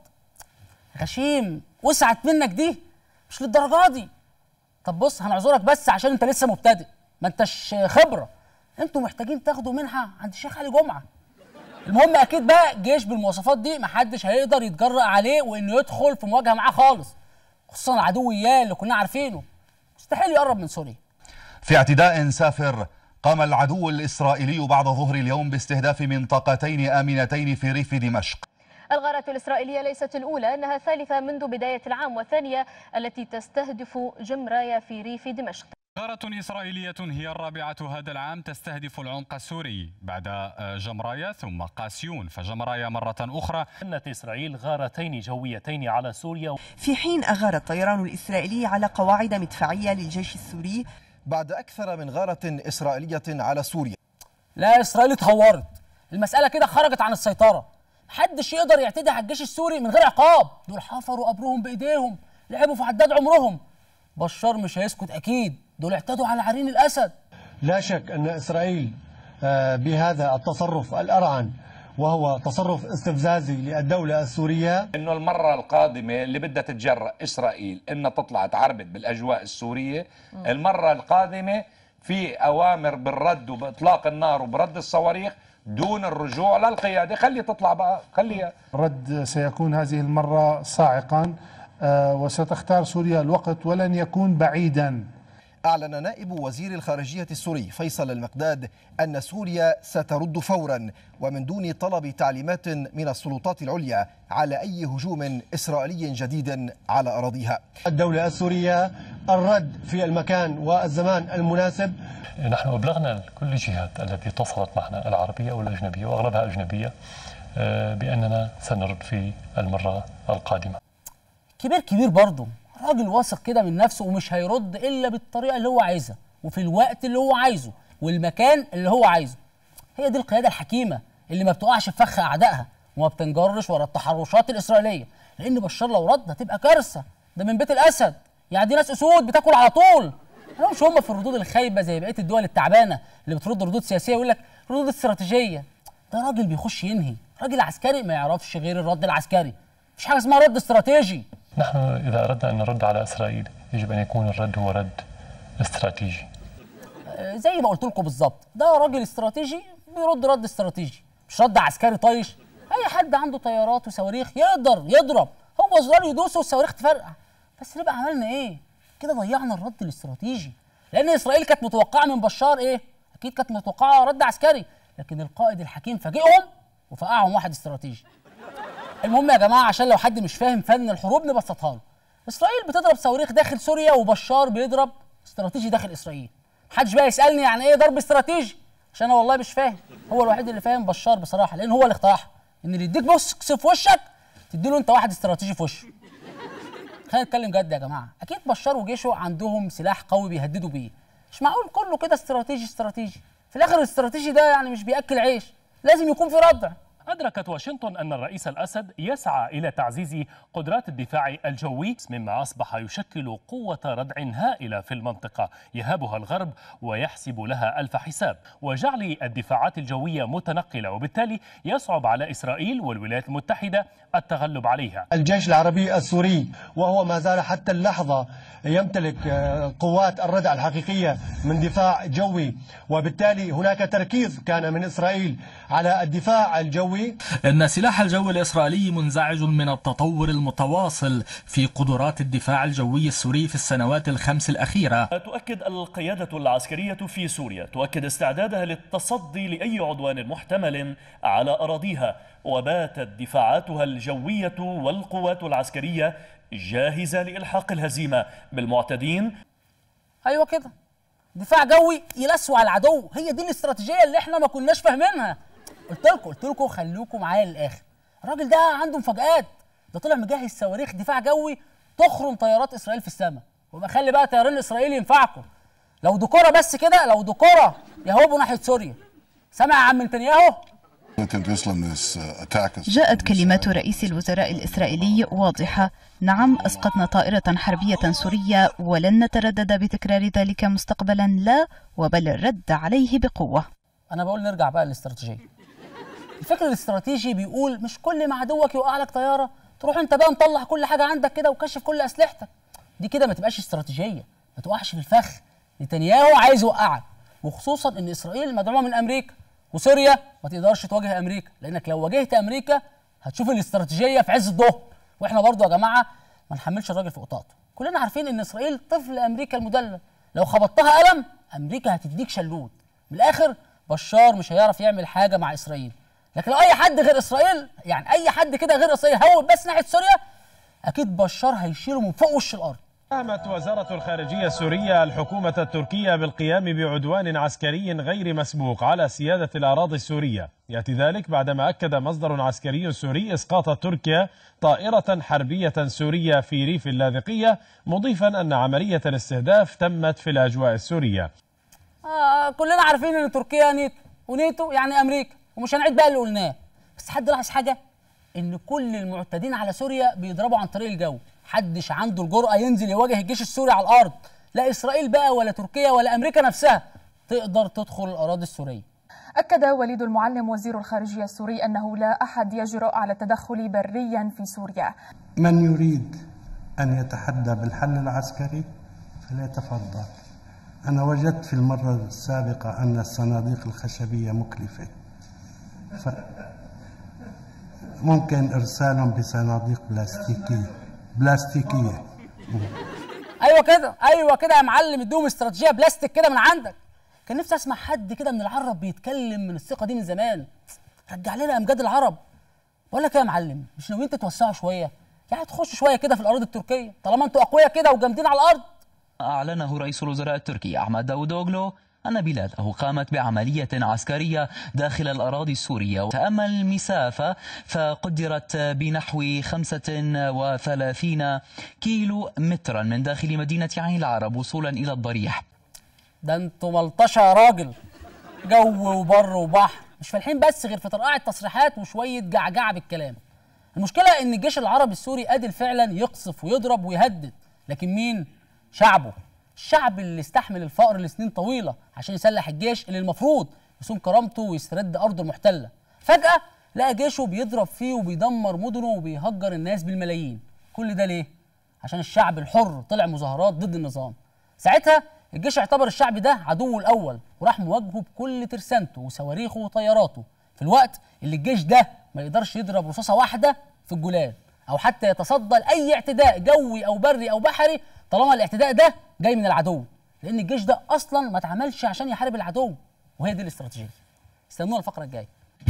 Speaker 1: غشيم وسعت منك دي مش للدرجه دي طب بص هنعذرك بس عشان انت لسه مبتدئ ما انتش خبره انتوا محتاجين تاخدوا منحه عند الشيخ علي جمعه المهم اكيد بقى جيش بالمواصفات دي محدش هيقدر يتجرأ عليه وانه يدخل في مواجهه معاه خالص خصوصا العدو اياه اللي كنا عارفينه مستحيل يقرب من سوريا
Speaker 9: في اعتداء سافر قام العدو الإسرائيلي بعد ظهر اليوم باستهداف منطقتين آمنتين في ريف دمشق
Speaker 11: الغارات الإسرائيلية ليست الأولى أنها ثالثة منذ بداية العام والثانية التي تستهدف جمرايا في ريف دمشق
Speaker 12: غارة إسرائيلية هي الرابعة هذا العام تستهدف العمق السوري بعد جمرايا ثم قاسيون فجمرايا مرة أخرى
Speaker 16: أنت إسرائيل غارتين جويتين على سوريا
Speaker 17: في حين أغار الطيران الإسرائيلي على قواعد مدفعية للجيش السوري
Speaker 9: بعد أكثر من غارة إسرائيلية على سوريا
Speaker 1: لا اسرائيل اتهورت المساله كده خرجت عن السيطره محدش يقدر يعتدي على الجيش السوري من غير عقاب دول حفروا قبرهم بايديهم لعبوا في عداد عمرهم بشار مش هيسكت اكيد دول اعتدوا على عرين الاسد
Speaker 20: لا شك أن إسرائيل آه، بهذا التصرف الأرعن وهو تصرف استفزازي للدولة السورية
Speaker 21: انه المره القادمه اللي بدها تتجرأ اسرائيل انها تطلع تعربد بالاجواء السوريه المره القادمه في اوامر بالرد وباطلاق النار وبرد الصواريخ دون الرجوع للقياده خلي تطلع بقى خليها
Speaker 3: الرد سيكون هذه المرة صاعقا آه، وستختار سوريا الوقت ولن يكون بعيدا
Speaker 9: أعلن نائب وزير الخارجية السوري فيصل المقداد أن سوريا سترد فورا ومن دون طلب تعليمات من السلطات العليا على أي هجوم إسرائيلي جديد على أراضيها
Speaker 20: الدولة السورية الرد في المكان والزمان المناسب
Speaker 16: نحن أبلغنا كل الجهات التي اتصلت معنا العربية والأجنبية وأغلبها أجنبية آه، بأننا سنرد في المرة القادمة
Speaker 1: كبير كبير برضه راجل واثق كده من نفسه ومش هيرد الا بالطريقه اللي هو عايزها وفي الوقت اللي هو عايزه والمكان اللي هو عايزه هي دي القياده الحكيمه اللي ما بتقعش في فخ اعدائها وما بتنجرش ورا التحرشات الاسرائيليه لان بشار لو رد هتبقى كارثه ده من بيت الاسد يعني دي ناس اسود بتاكل على طول انا مش هم في الردود الخايبه زي بقيه الدول التعبانه اللي بترد ردود سياسيه ويقول لك ردود استراتيجيه ده راجل بيخش ينهي راجل عسكري ما يعرفش غير الرد العسكري مفيش حاجه اسمها رد استراتيجي
Speaker 16: نحن إذا أردنا أن نرد على إسرائيل يجب أن يكون الرد هو رد استراتيجي
Speaker 1: آه، زي ما قلت لكم بالظبط ده راجل استراتيجي بيرد رد استراتيجي مش رد عسكري طايش اي حد عنده طيارات وصواريخ يقدر يضرب هو زرار يدوس والصواريخ تفرقع بس نبقى عملنا ايه كده ضيعنا الرد الاستراتيجي لان اسرائيل كانت متوقعه من بشار ايه اكيد كانت متوقعه رد عسكري لكن القائد الحكيم فاجئهم وفقعهم واحد استراتيجي المهم يا جماعه عشان لو حد مش فاهم فن الحروب نبسطها له اسرائيل بتضرب صواريخ داخل سوريا وبشار بيضرب استراتيجي داخل اسرائيل محدش بقى يسالني يعني ايه ضرب استراتيجي عشان انا والله مش فاهم هو الوحيد اللي فاهم بشار بصراحه لان هو اللي اخترعها ان اللي يديك بوكس في وشك تديله انت واحد استراتيجي في وشه خلينا نتكلم جد يا جماعه اكيد بشار وجيشه عندهم سلاح قوي بيهددوا بيه مش معقول كله كده استراتيجي استراتيجي في الاخر الاستراتيجي ده يعني مش بياكل عيش لازم يكون في ردع
Speaker 16: أدركت واشنطن أن الرئيس الأسد يسعى إلى تعزيز قدرات الدفاع الجوي مما أصبح يشكل قوة ردع هائلة في المنطقة يهابها الغرب ويحسب لها ألف حساب وجعل الدفاعات الجوية متنقلة وبالتالي يصعب على إسرائيل والولايات المتحدة التغلب عليها
Speaker 20: الجيش العربي السوري وهو ما زال حتى اللحظة يمتلك آه، قوات الردع الحقيقية من دفاع جوي وبالتالي هناك تركيز كان من إسرائيل على الدفاع الجوي
Speaker 2: إن السلاح الجوي الإسرائيلي منزعج من التطور المتواصل في قدرات الدفاع الجوي السوري في السنوات الخمس الأخيرة
Speaker 4: تؤكد القيادة العسكرية في سوريا تؤكد استعدادها للتصدي لأي عدوان محتمل على أراضيها وباتت دفاعاتها الجوية والقوات العسكرية جاهزة لإلحاق الهزيمة بالمعتدين
Speaker 1: ايوه كده دفاع جوي يلسوا على العدو هي دي الاستراتيجيه اللي احنا ما كناش فاهمينها قلت لكم قلت لكم خليكم معايا للاخر الراجل ده عنده مفاجآت ده طلع مجهز صواريخ دفاع جوي تخرم طيارات اسرائيل في السماء ويبقى خلي بقى طيران اسرائيل ينفعكم لو دكوره بس كده لو دكوره يهوبوا ناحيه سوريا سامع يا عم نتنياهو
Speaker 5: جاءت كلمات رئيس الوزراء الإسرائيلي واضحة نعم أسقطنا طائرة حربية سورية ولن نتردد بتكرار ذلك مستقبلا لا وبل الرد عليه بقوة
Speaker 1: انا بقول نرجع بقى للاستراتيجيه الفكر الاستراتيجي بيقول مش كل ما عدوك يوقع لك طياره تروح انت بقى مطلع كل حاجه عندك كده وكشف كل اسلحتك دي كده ما تبقاش استراتيجيه ما تقعش في الفخ نتنياهو عايز يوقعك وخصوصا ان اسرائيل مدعومه من امريكا وسوريا ما تقدرش تواجه امريكا لانك لو واجهت امريكا هتشوف الاستراتيجيه في عز الظهر واحنا برضو يا جماعه ما نحملش الراجل في قطاطه كلنا عارفين ان اسرائيل طفل امريكا المدلل لو خبطتها قلم امريكا هتديك شلوت من الاخر بشار مش هيعرف يعمل حاجه مع اسرائيل لكن لو اي حد غير اسرائيل يعني اي حد كده غير اسرائيل هو بس ناحيه سوريا اكيد بشار هيشيله من فوق وش الارض
Speaker 6: قامت وزارة الخارجية السورية الحكومة التركية بالقيام بعدوان عسكري غير مسبوق على سيادة الأراضي السورية يأتي ذلك بعدما أكد مصدر عسكري سوري إسقاط تركيا طائرة حربية سورية في ريف اللاذقية مضيفا أن عملية الاستهداف تمت في الأجواء السورية
Speaker 1: آه كلنا عارفين ان تركيا نيتو ونيتو يعني امريكا ومش هنعيد بقى اللي قلناه بس حد لاحظ حاجه ان كل المعتدين على سوريا بيضربوا عن طريق الجو محدش عنده الجرأه ينزل يواجه الجيش السوري على الارض لا اسرائيل بقى ولا تركيا ولا امريكا نفسها تقدر تدخل الاراضي السوريه
Speaker 14: أكد وليد المعلم وزير الخارجية السوري أنه لا أحد يجرؤ على التدخل بريا في سوريا
Speaker 15: من يريد أن يتحدى بالحل العسكري فليتفضل أنا وجدت في المرة السابقة أن الصناديق الخشبية مكلفة ف ممكن إرسالهم بصناديق بلاستيكية بلاستيكية
Speaker 1: ايوه كده ايوه كده يا معلم ادوهم استراتيجيه بلاستيك كده من عندك كان نفسي اسمع حد كده من العرب بيتكلم من الثقه دي من زمان رجع لنا امجاد العرب بقول لك إيه يا معلم مش ناويين تتوسعوا شويه يعني تخشوا شويه كده في الاراضي التركيه طالما انتوا اقوياء كده وجامدين على الارض
Speaker 19: أعلنه رئيس الوزراء التركي أحمد داودوغلو أن بلاده قامت بعملية عسكرية داخل الأراضي السورية تأمل المسافة فقدرت بنحو 35 كيلو مترا من داخل مدينة عين العرب وصولا إلى الضريح
Speaker 1: ده انتوا ملطشه يا راجل جو وبر وبحر مش فالحين بس غير في طرقعه تصريحات وشويه جعجعه بالكلام المشكله ان الجيش العربي السوري قادر فعلا يقصف ويضرب ويهدد لكن مين شعبه الشعب اللي استحمل الفقر لسنين طويله عشان يسلح الجيش اللي المفروض يصون كرامته ويسترد ارضه المحتله فجاه لقى جيشه بيضرب فيه وبيدمر مدنه وبيهجر الناس بالملايين كل ده ليه عشان الشعب الحر طلع مظاهرات ضد النظام ساعتها الجيش اعتبر الشعب ده عدوه الاول وراح مواجهه بكل ترسانته وصواريخه وطياراته في الوقت اللي الجيش ده ما يقدرش يضرب رصاصه واحده في الجولان او حتى يتصدى لاي اعتداء جوي او بري او بحري طالما الاعتداء ده جاي من العدو لان الجيش ده اصلا ما اتعملش عشان يحارب العدو وهي دي الاستراتيجيه استنونا الفقره الجايه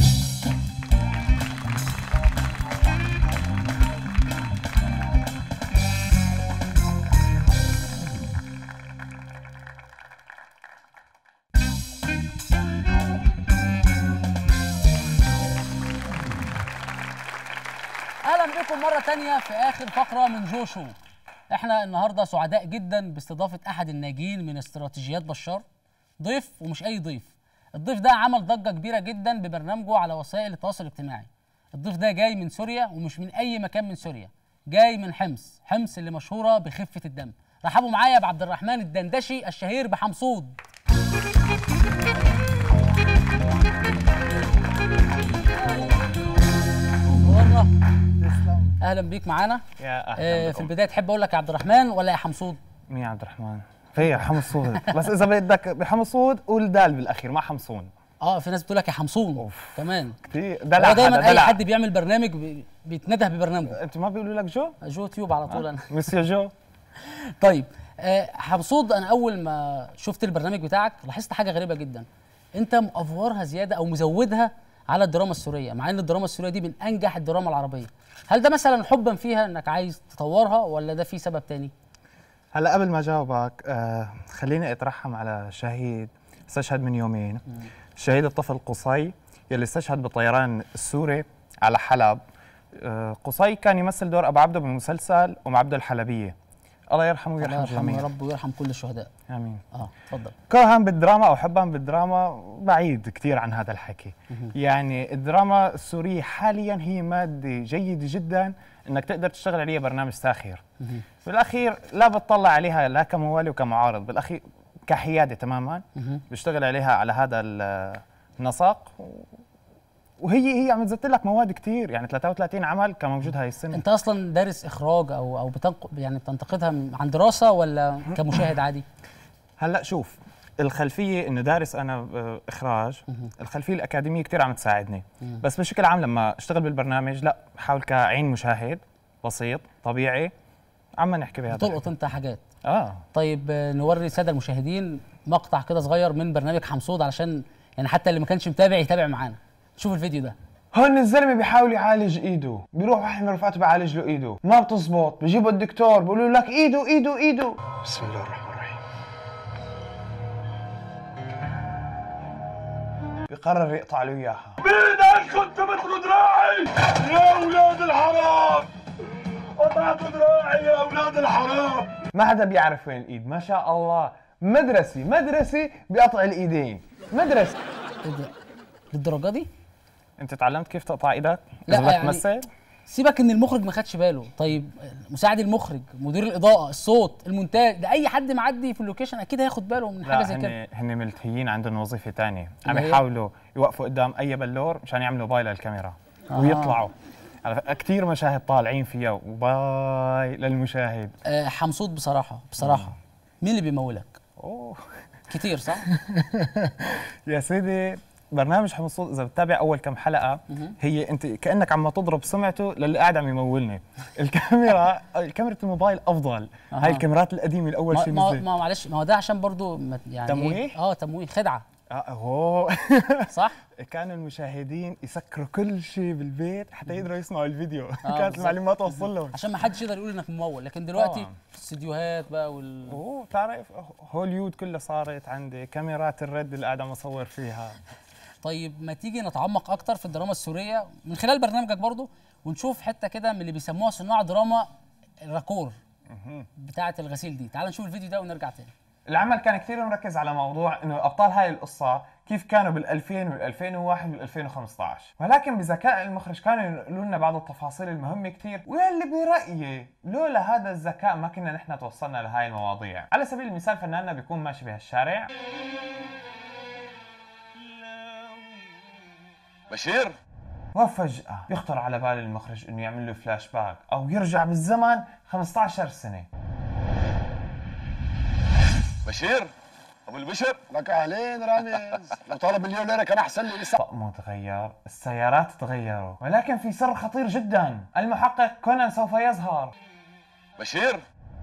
Speaker 1: اهلا بكم مره تانية في اخر فقره من جوشو احنا النهارده سعداء جدا باستضافه احد الناجين من استراتيجيات بشار ضيف ومش اي ضيف الضيف ده عمل ضجه كبيره جدا ببرنامجه على وسائل التواصل الاجتماعي الضيف ده جاي من سوريا ومش من اي مكان من سوريا جاي من حمص حمص اللي مشهوره بخفه الدم رحبوا معايا بعبد الرحمن الدندشي الشهير بحمصود نورنا اهلا بيك معانا
Speaker 7: يا اهلا
Speaker 1: آه
Speaker 7: بكم.
Speaker 1: في البدايه تحب اقول لك يا عبد الرحمن ولا يا حمصود
Speaker 7: مين عبد الرحمن؟ في حمصود بس اذا بدك بحمصود قول دال بالاخير ما حمصون
Speaker 1: اه في ناس بتقول لك يا حمصون كمان
Speaker 7: كثير دلع
Speaker 1: هو دايما
Speaker 7: هذا
Speaker 1: اي
Speaker 7: دلع.
Speaker 1: حد بيعمل برنامج بي- بيتنده ببرنامجه
Speaker 7: انت ما بيقولوا لك جو؟
Speaker 1: جو تيوب على طول انا
Speaker 7: مسيو جو
Speaker 1: طيب آه حمصود انا اول ما شفت البرنامج بتاعك لاحظت حاجه غريبه جدا انت مأفورها زياده او مزودها على الدراما السوريه مع ان الدراما السوريه دي من انجح الدراما العربيه هل ده مثلا حبا فيها انك عايز تطورها ولا ده في سبب تاني
Speaker 7: هلا قبل ما جاوبك آه خليني اترحم على شهيد استشهد من يومين شهيد الطفل قصي يلي استشهد بالطيران السوري على حلب آه قصي كان يمثل دور ابو عبده بمسلسل ام عبده الحلبيه الله يرحمه
Speaker 1: الله
Speaker 7: ويرحم
Speaker 1: يرحمه يا
Speaker 7: الجميع
Speaker 1: رب ويرحم كل الشهداء
Speaker 7: امين
Speaker 1: اه اتفضل
Speaker 7: كرها بالدراما او حبا بالدراما بعيد كثير عن هذا الحكي يعني الدراما السوريه حاليا هي ماده جيده جدا انك تقدر تشتغل عليها برنامج ساخر بالاخير لا بتطلع عليها لا كموالي وكمعارض بالاخير كحياده تماما بشتغل عليها على هذا ال- النسق وهي هي عم تزت لك مواد كثير يعني 33 عمل كان موجود هاي السنه
Speaker 1: انت اصلا دارس اخراج او او بتنق... يعني بتنتقدها عن دراسه ولا كمشاهد عادي
Speaker 7: هلا شوف الخلفيه انه دارس انا آه، اخراج الخلفيه الاكاديميه كثير عم تساعدني
Speaker 1: مم.
Speaker 7: بس بشكل عام لما اشتغل بالبرنامج لا بحاول كعين مشاهد بسيط طبيعي عم نحكي بهذا
Speaker 1: بتلقط انت حاجات
Speaker 7: اه
Speaker 1: طيب آه، نوري الساده المشاهدين مقطع كده صغير من برنامج حمصود علشان يعني حتى اللي ما كانش متابع يتابع معانا شوف الفيديو ده
Speaker 10: هون الزلمه بيحاول يعالج ايده بيروح واحد من رفقاته بيعالج له ايده ما بتزبط بجيبوا الدكتور بيقولوا لك ايده ايده ايده بسم الله الرحمن الرحيم بقرر يقطع له اياها
Speaker 13: بيدك كنت مثل دراعي يا اولاد الحرام قطعت دراعي يا اولاد الحرام
Speaker 10: ما حدا بيعرف وين الايد ما شاء الله مدرسه مدرسه بقطع الايدين مدرسه
Speaker 1: ايه ده للدرجه دي
Speaker 7: انت تعلمت كيف تقطع ايدك
Speaker 1: لا،
Speaker 7: إذا بدك
Speaker 1: يعني-
Speaker 7: تمثل
Speaker 1: سيبك ان المخرج ما خدش باله طيب مساعد المخرج مدير الاضاءه الصوت المونتاج ده اي حد معدي في اللوكيشن اكيد هياخد باله من حاجه
Speaker 7: لا
Speaker 1: زي كده
Speaker 7: هن هن ملتهيين عندهم وظيفه ثانيه عم
Speaker 1: اللي هي؟
Speaker 7: يحاولوا يوقفوا قدام اي بلور مشان يعملوا باي للكاميرا
Speaker 1: آه.
Speaker 7: ويطلعوا كثير مشاهد طالعين فيها وباي للمشاهد
Speaker 1: آه حمصود بصراحه بصراحه مين اللي بيمولك
Speaker 7: اوه
Speaker 1: كتير صح
Speaker 7: يا سيدي برنامج حمص صوت اذا بتتابع اول كم حلقه
Speaker 1: مهم.
Speaker 7: هي انت كانك عم تضرب سمعته للي قاعد عم يمولني الكاميرا كاميرا الموبايل افضل
Speaker 1: أها.
Speaker 7: هاي الكاميرات القديمه الاول
Speaker 1: ما,
Speaker 7: شيء
Speaker 1: ما,
Speaker 7: نزلت
Speaker 1: ما معلش ما هو ده عشان برضو ما- يعني
Speaker 7: تمويه؟
Speaker 1: إيه؟ اه تمويه خدعه
Speaker 7: اه هو
Speaker 1: صح
Speaker 7: كانوا المشاهدين يسكروا كل شيء بالبيت حتى يقدروا يسمعوا الفيديو
Speaker 1: آه،
Speaker 7: كانت
Speaker 1: بالظبط.
Speaker 7: المعلومات توصل لهم
Speaker 1: عشان ما حدش يقدر يقول انك ممول لكن دلوقتي
Speaker 7: طبعاً.
Speaker 1: استديوهات بقى وال
Speaker 7: اوه بتعرف هوليود كلها صارت عندي كاميرات الرد اللي قاعد عم اصور فيها
Speaker 1: طيب ما تيجي نتعمق اكتر في الدراما السوريه من خلال برنامجك برضو ونشوف حته كده من اللي بيسموها صناع دراما الراكور بتاعه الغسيل دي تعال نشوف الفيديو ده ونرجع تاني
Speaker 10: العمل كان كثير مركز على موضوع انه ابطال هاي القصه كيف كانوا بال 2000 وال 2001 وال 2015 ولكن بذكاء المخرج كانوا ينقلوا لنا بعض التفاصيل المهمه كثير واللي برايي لولا هذا الذكاء ما كنا نحن توصلنا لهاي المواضيع على سبيل المثال فناننا بيكون ماشي بهالشارع بشير وفجأة يخطر على بال المخرج انه يعمل له فلاش باك او يرجع بالزمن 15 سنة
Speaker 13: بشير ابو البشر لك اهلين رامز لو طلب مليون ليره كان احسن لي لسه
Speaker 10: طقمه تغير السيارات تغيروا ولكن في سر خطير جدا المحقق كونان سوف يظهر
Speaker 13: بشير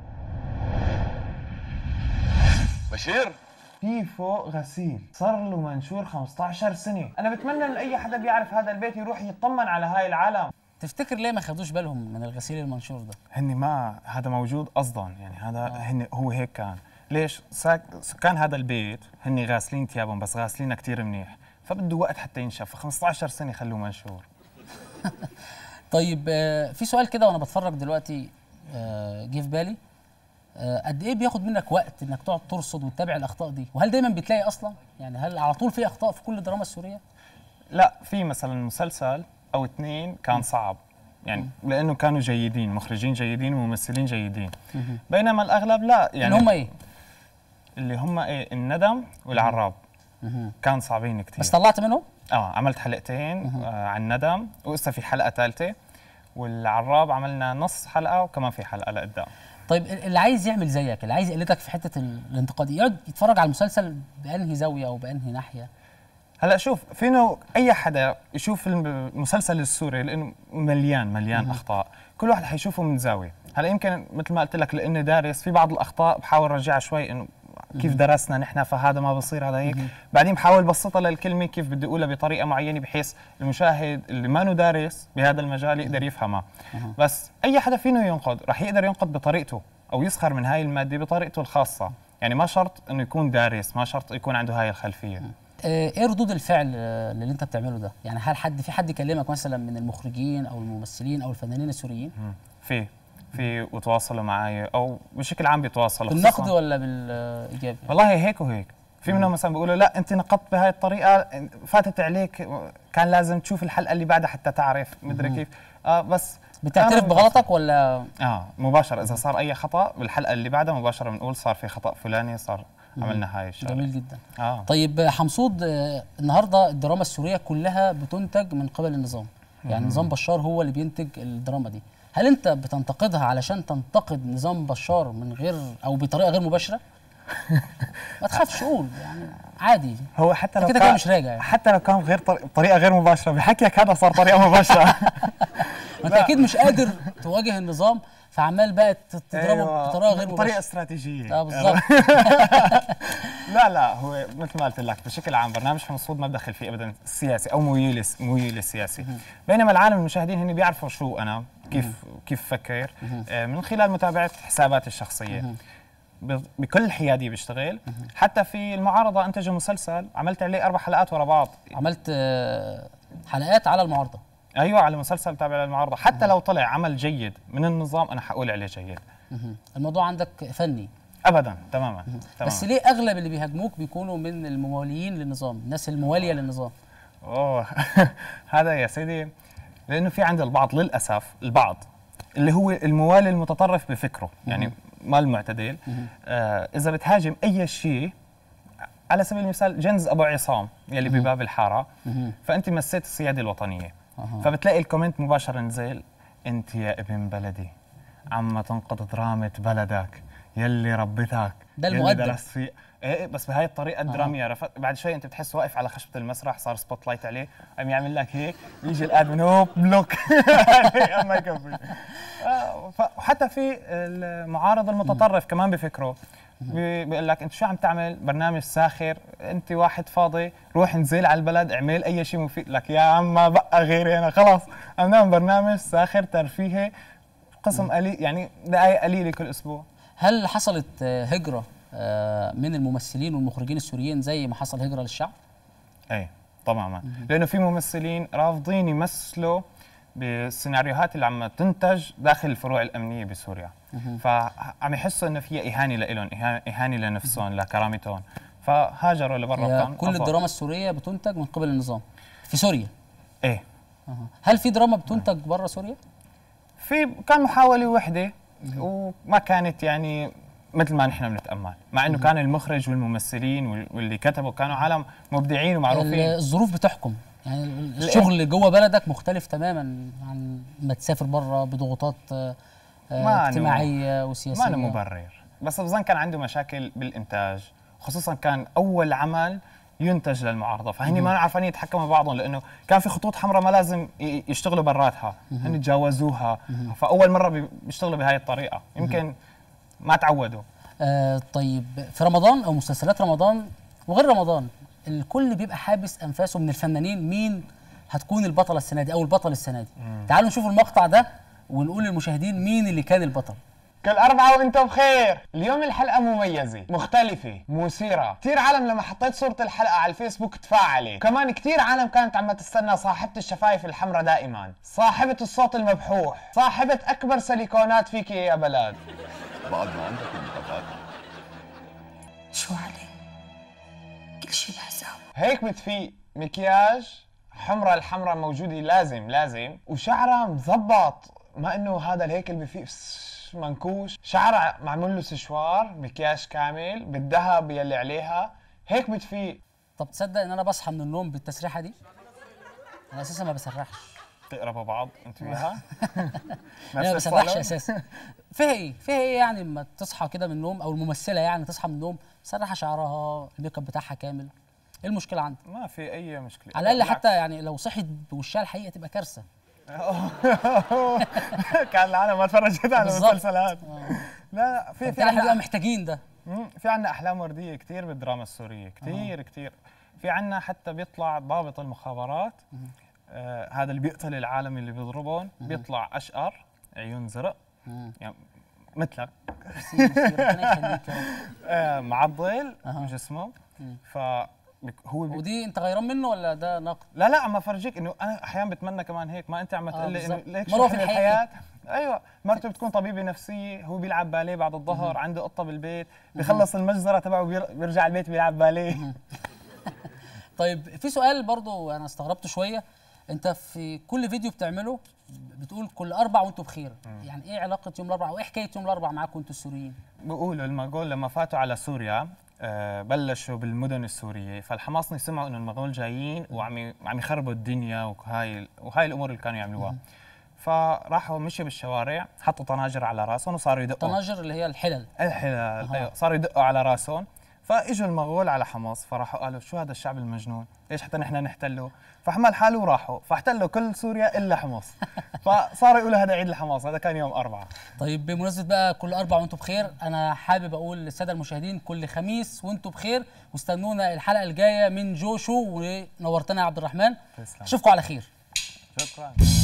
Speaker 13: بشير
Speaker 10: في فوق غسيل صار له منشور 15 سنة أنا بتمنى من أي حدا بيعرف هذا البيت يروح يطمن على هاي العالم
Speaker 1: تفتكر ليه ما خدوش بالهم من الغسيل المنشور ده
Speaker 7: هن ما هذا موجود قصدا يعني هذا هن هو هيك كان ليش ساك سكان هذا البيت هن غاسلين ثيابهم بس غاسلينها كثير منيح فبده وقت حتى ينشف ف 15 سنه خلوه منشور
Speaker 1: طيب آه، في سؤال كده وانا بتفرج دلوقتي آه، جه في بالي آه، قد ايه بياخد منك وقت انك تقعد ترصد وتتابع الاخطاء دي وهل دايما بتلاقي اصلا يعني هل على طول في اخطاء في كل الدراما السوريه
Speaker 7: لا في مثلا مسلسل او اثنين كان صعب يعني لانه كانوا جيدين مخرجين جيدين وممثلين جيدين بينما الاغلب لا يعني
Speaker 1: اللي هم ايه؟
Speaker 7: اللي هم ايه الندم والعراب كان صعبين كثير
Speaker 1: بس طلعت منهم؟
Speaker 7: اه عملت حلقتين آه عن الندم ولسه في حلقه ثالثه والعراب عملنا نص حلقه وكمان في حلقه لقدام
Speaker 1: طيب اللي عايز يعمل زيك اللي عايز يقلدك في حته ال- الانتقاد يقعد يتفرج على المسلسل بانهي زاويه او بانهي ناحيه
Speaker 7: هلا شوف فينه اي حدا يشوف الم- المسلسل السوري لانه مليان مليان
Speaker 1: مهم.
Speaker 7: اخطاء كل واحد حيشوفه من زاويه هلا يمكن مثل ما قلت لك لاني دارس في بعض الاخطاء بحاول ارجعها شوي انه كيف درسنا نحن فهذا ما بصير هذا هيك بعدين بحاول بسطها للكلمه كيف بدي اقولها بطريقه معينه بحيث المشاهد اللي ما دارس بهذا المجال يقدر يفهمها بس اي حدا فينه ينقد رح يقدر ينقد بطريقته او يسخر من هاي الماده بطريقته الخاصه يعني ما شرط انه يكون دارس ما شرط يكون عنده هاي الخلفيه
Speaker 1: آه، ايه ردود الفعل آه، اللي انت بتعمله ده يعني هل حد في حد يكلمك مثلا من المخرجين او الممثلين او الفنانين السوريين
Speaker 7: في في وتواصلوا معي او بشكل عام بيتواصلوا
Speaker 1: بالنقد
Speaker 7: خصوصاً-
Speaker 1: ولا بالايجابي
Speaker 7: والله هيك وهيك في منهم مثلا بيقولوا لا انت نقدت بهاي الطريقه فاتت عليك كان لازم تشوف الحلقه اللي بعدها حتى تعرف مدري
Speaker 1: مهم.
Speaker 7: كيف اه بس
Speaker 1: بتعترف
Speaker 7: أنا-
Speaker 1: بغلطك ولا
Speaker 7: اه مباشره اذا صار اي خطا بالحلقه اللي بعدها مباشره بنقول صار في خطا فلاني صار عملنا هاي الشغله
Speaker 1: جميل جدا
Speaker 7: اه
Speaker 1: طيب آه، حمصود آه، النهارده الدراما السوريه كلها بتنتج من قبل النظام يعني
Speaker 7: مهم.
Speaker 1: نظام بشار هو اللي بينتج الدراما دي هل انت بتنتقدها علشان تنتقد نظام بشار من غير او بطريقه غير مباشره ما تخافش قول يعني عادي
Speaker 7: هو حتى لو
Speaker 1: كده
Speaker 7: كان
Speaker 1: كده مش راجع يعني.
Speaker 7: حتى لو كان غير طريقه طريقه غير مباشره بحكيك هذا صار طريقه مباشره
Speaker 1: انت اكيد مش قادر تواجه النظام فعمال بقى ت- تضربه
Speaker 7: أيوة،
Speaker 1: بطريقه غير
Speaker 7: بطريقه
Speaker 1: مباشره
Speaker 7: استراتيجيه
Speaker 1: اه بالظبط
Speaker 7: لا لا هو مثل ما قلت لك بشكل عام برنامج حمصود ما بدخل فيه ابدا السياسي او ميول للس- ميول للسياسي بينما العالم المشاهدين هن بيعرفوا شو انا كيف كيف فكر آه، من خلال متابعه حساباتي الشخصيه ب- بكل حياديه بيشتغل حتى في المعارضه انتجوا مسلسل عملت عليه اربع حلقات ورا بعض
Speaker 1: عملت آه، حلقات على المعارضه
Speaker 7: ايوه على مسلسل تابع للمعارضه حتى لو طلع عمل جيد من النظام انا حقول عليه جيد
Speaker 1: مهم. الموضوع عندك فني
Speaker 7: ابدا تماما تماما
Speaker 1: بس ليه اغلب اللي بيهاجموك بيكونوا من المواليين للنظام الناس المواليه للنظام
Speaker 7: اوه هذا يا سيدي لانه في عند البعض للاسف البعض اللي هو الموالي المتطرف بفكره يعني ما المعتدل آه اذا بتهاجم اي شيء على سبيل المثال جنز ابو عصام يلي بباب الحاره فانت مسيت السياده الوطنيه فبتلاقي الكومنت مباشره نزل انت يا ابن بلدي عم تنقض درامه بلدك يلي ربتك
Speaker 1: ده
Speaker 7: يلي
Speaker 1: المؤدب.
Speaker 7: درست في ايه إيه، بس بهاي الطريقه الدراميه عرفت بعد شوي انت بتحس واقف على خشبه المسرح صار سبوت لايت عليه عم يعمل لك هيك بيجي الادمن هوب بلوك ما يكفي آه، ف- وحتى في المعارض المتطرف كمان بفكره بي- بيقول لك انت شو عم تعمل برنامج ساخر انت واحد فاضي روح انزل على البلد اعمل اي شيء مفيد لك يا عم ما بقى غيري انا خلاص عم نعمل برنامج ساخر ترفيهي قسم قليل يعني دقائق قليله كل اسبوع
Speaker 1: هل حصلت آه، هجره آه، من الممثلين والمخرجين السوريين زي ما حصل هجره للشعب
Speaker 7: ايه طبعا لانه في ممثلين رافضين يمثلوا بالسيناريوهات اللي عم تنتج داخل الفروع الامنيه بسوريا
Speaker 1: مهم.
Speaker 7: فعم يحسوا انه في اهانه لهم اهانه لنفسهم لكرامتهم فهاجروا لبرا
Speaker 1: هي
Speaker 7: كان
Speaker 1: كل
Speaker 7: أفضل.
Speaker 1: الدراما السوريه بتنتج من قبل النظام في سوريا
Speaker 7: ايه
Speaker 1: أها. هل في دراما بتنتج بره سوريا
Speaker 7: في كان محاوله وحده وما كانت يعني مثل ما نحن بنتامل مع انه كان المخرج والممثلين وال- واللي كتبوا كانوا عالم مبدعين ومعروفين
Speaker 1: الظروف بتحكم يعني الشغل اللي جوه بلدك مختلف تماما عن ما تسافر بره بضغوطات آه، آه،
Speaker 7: ما أنا-
Speaker 1: اجتماعيه وسياسيه
Speaker 7: ما أنا مبرر بس بظن كان عنده مشاكل بالإنتاج خصوصا كان أول عمل ينتج للمعارضة فهني
Speaker 1: مهم.
Speaker 7: ما عارفين يتحكموا ببعضهم لأنه كان في خطوط حمراء ما لازم ي- يشتغلوا براتها
Speaker 1: مهم.
Speaker 7: هن تجاوزوها
Speaker 1: مهم.
Speaker 7: فأول مرة بي- بيشتغلوا بهاي الطريقة يمكن ما تعودوا
Speaker 1: آه طيب في رمضان او مسلسلات رمضان وغير رمضان الكل بيبقى حابس انفاسه من الفنانين مين هتكون البطله السنه دي او البطل السنه دي تعالوا نشوف المقطع ده ونقول للمشاهدين مين اللي كان البطل
Speaker 10: كل أربعة وأنتم بخير اليوم الحلقة مميزة مختلفة مثيرة كتير عالم لما حطيت صورة الحلقة على الفيسبوك تفاعلت كمان كتير عالم كانت عم تستنى صاحبة الشفايف الحمراء دائما صاحبة الصوت المبحوح صاحبة أكبر سيليكونات فيك يا بلد
Speaker 18: بعد ما عندك المقاطعات
Speaker 22: شو عليه؟ كل شي بحساب
Speaker 10: هيك بتفيق مكياج الحمرة الحمراء موجودة لازم لازم وشعرها مزبط ما انه هذا الهيكل بفيه بس- منكوش شعرها معمول له سشوار مكياج كامل بالذهب يلي عليها هيك بتفيق
Speaker 1: طب تصدق ان انا بصحى من النوم بالتسريحه دي انا اساسا ما بسرحش
Speaker 10: تقربوا بعض انت وياها
Speaker 1: انا ما
Speaker 10: نفس
Speaker 1: بسرحش
Speaker 10: الصالون؟
Speaker 1: اساسا فيها ايه فيها ايه يعني لما تصحى كده من النوم او الممثله يعني تصحى من النوم مسرحه شعرها الميك اب بتاعها كامل ايه المشكله عندك
Speaker 10: ما في اي مشكله
Speaker 1: على الاقل
Speaker 10: بالعكس.
Speaker 1: حتى يعني لو صحيت بوشها الحقيقه تبقى كارثه
Speaker 10: كان العالم ما تفرجت على
Speaker 1: بالظبط.
Speaker 10: مسلسلات لا لا في في
Speaker 1: فبالتالي احنا بقى
Speaker 10: عنا
Speaker 1: محتاجين ده
Speaker 10: مم، في عنا احلام ورديه كثير بالدراما السوريه كثير كثير في عنا حتى بيطلع ضابط المخابرات آه هذا اللي بيقتل العالم اللي بيضربهم بيطلع اشقر عيون زرق يعني مثلك
Speaker 1: ربنا يخليك يا رب.
Speaker 10: آه معضل جسمه ف هو بي...
Speaker 1: ودي انت غيران منه ولا ده نقد
Speaker 10: لا لا عم افرجيك انه انا احيانا بتمنى كمان هيك ما انت عم
Speaker 1: آه،
Speaker 10: تقول لي انه
Speaker 1: بالظبط.
Speaker 10: ليك
Speaker 1: مرة
Speaker 10: شو
Speaker 1: في
Speaker 10: حلو
Speaker 1: الحقيقة.
Speaker 10: الحياه ايوه مرته بتكون طبيبه نفسيه هو بيلعب باليه بعد الظهر عنده قطه بالبيت بيخلص المجزره تبعه بير- بيرجع البيت بيلعب باليه
Speaker 1: طيب في سؤال برضو انا استغربته شويه انت في كل فيديو بتعمله بتقول كل اربع وانتم بخير يعني ايه علاقه يوم الاربع وايه حكايه يوم الاربع معاكم انتوا السوريين
Speaker 10: بقولوا المغول لما فاتوا على سوريا آه، بلشوا بالمدن السوريه فالحماصني سمعوا انه المغول جايين وعم ي- عم يخربوا الدنيا وهاي وهاي الامور اللي كانوا يعملوها فراحوا مشوا بالشوارع حطوا طناجر على راسهم وصاروا يدقوا
Speaker 1: طناجر اللي هي الحلل
Speaker 10: الحلال ايوه صاروا يدقوا على راسهم فاجوا المغول على حمص فراحوا قالوا شو هذا الشعب المجنون ليش حتى نحن نحتله فحمل حاله وراحوا فاحتلوا كل سوريا الا حمص فصاروا يقولوا هذا عيد الحماص هذا كان يوم أربعة
Speaker 1: طيب بمناسبه بقى كل اربع وانتم بخير انا حابب اقول للساده المشاهدين كل خميس وانتم بخير واستنونا الحلقه الجايه من جوشو ونورتنا يا عبد الرحمن
Speaker 10: تسلم.
Speaker 1: اشوفكم على خير
Speaker 10: شكرا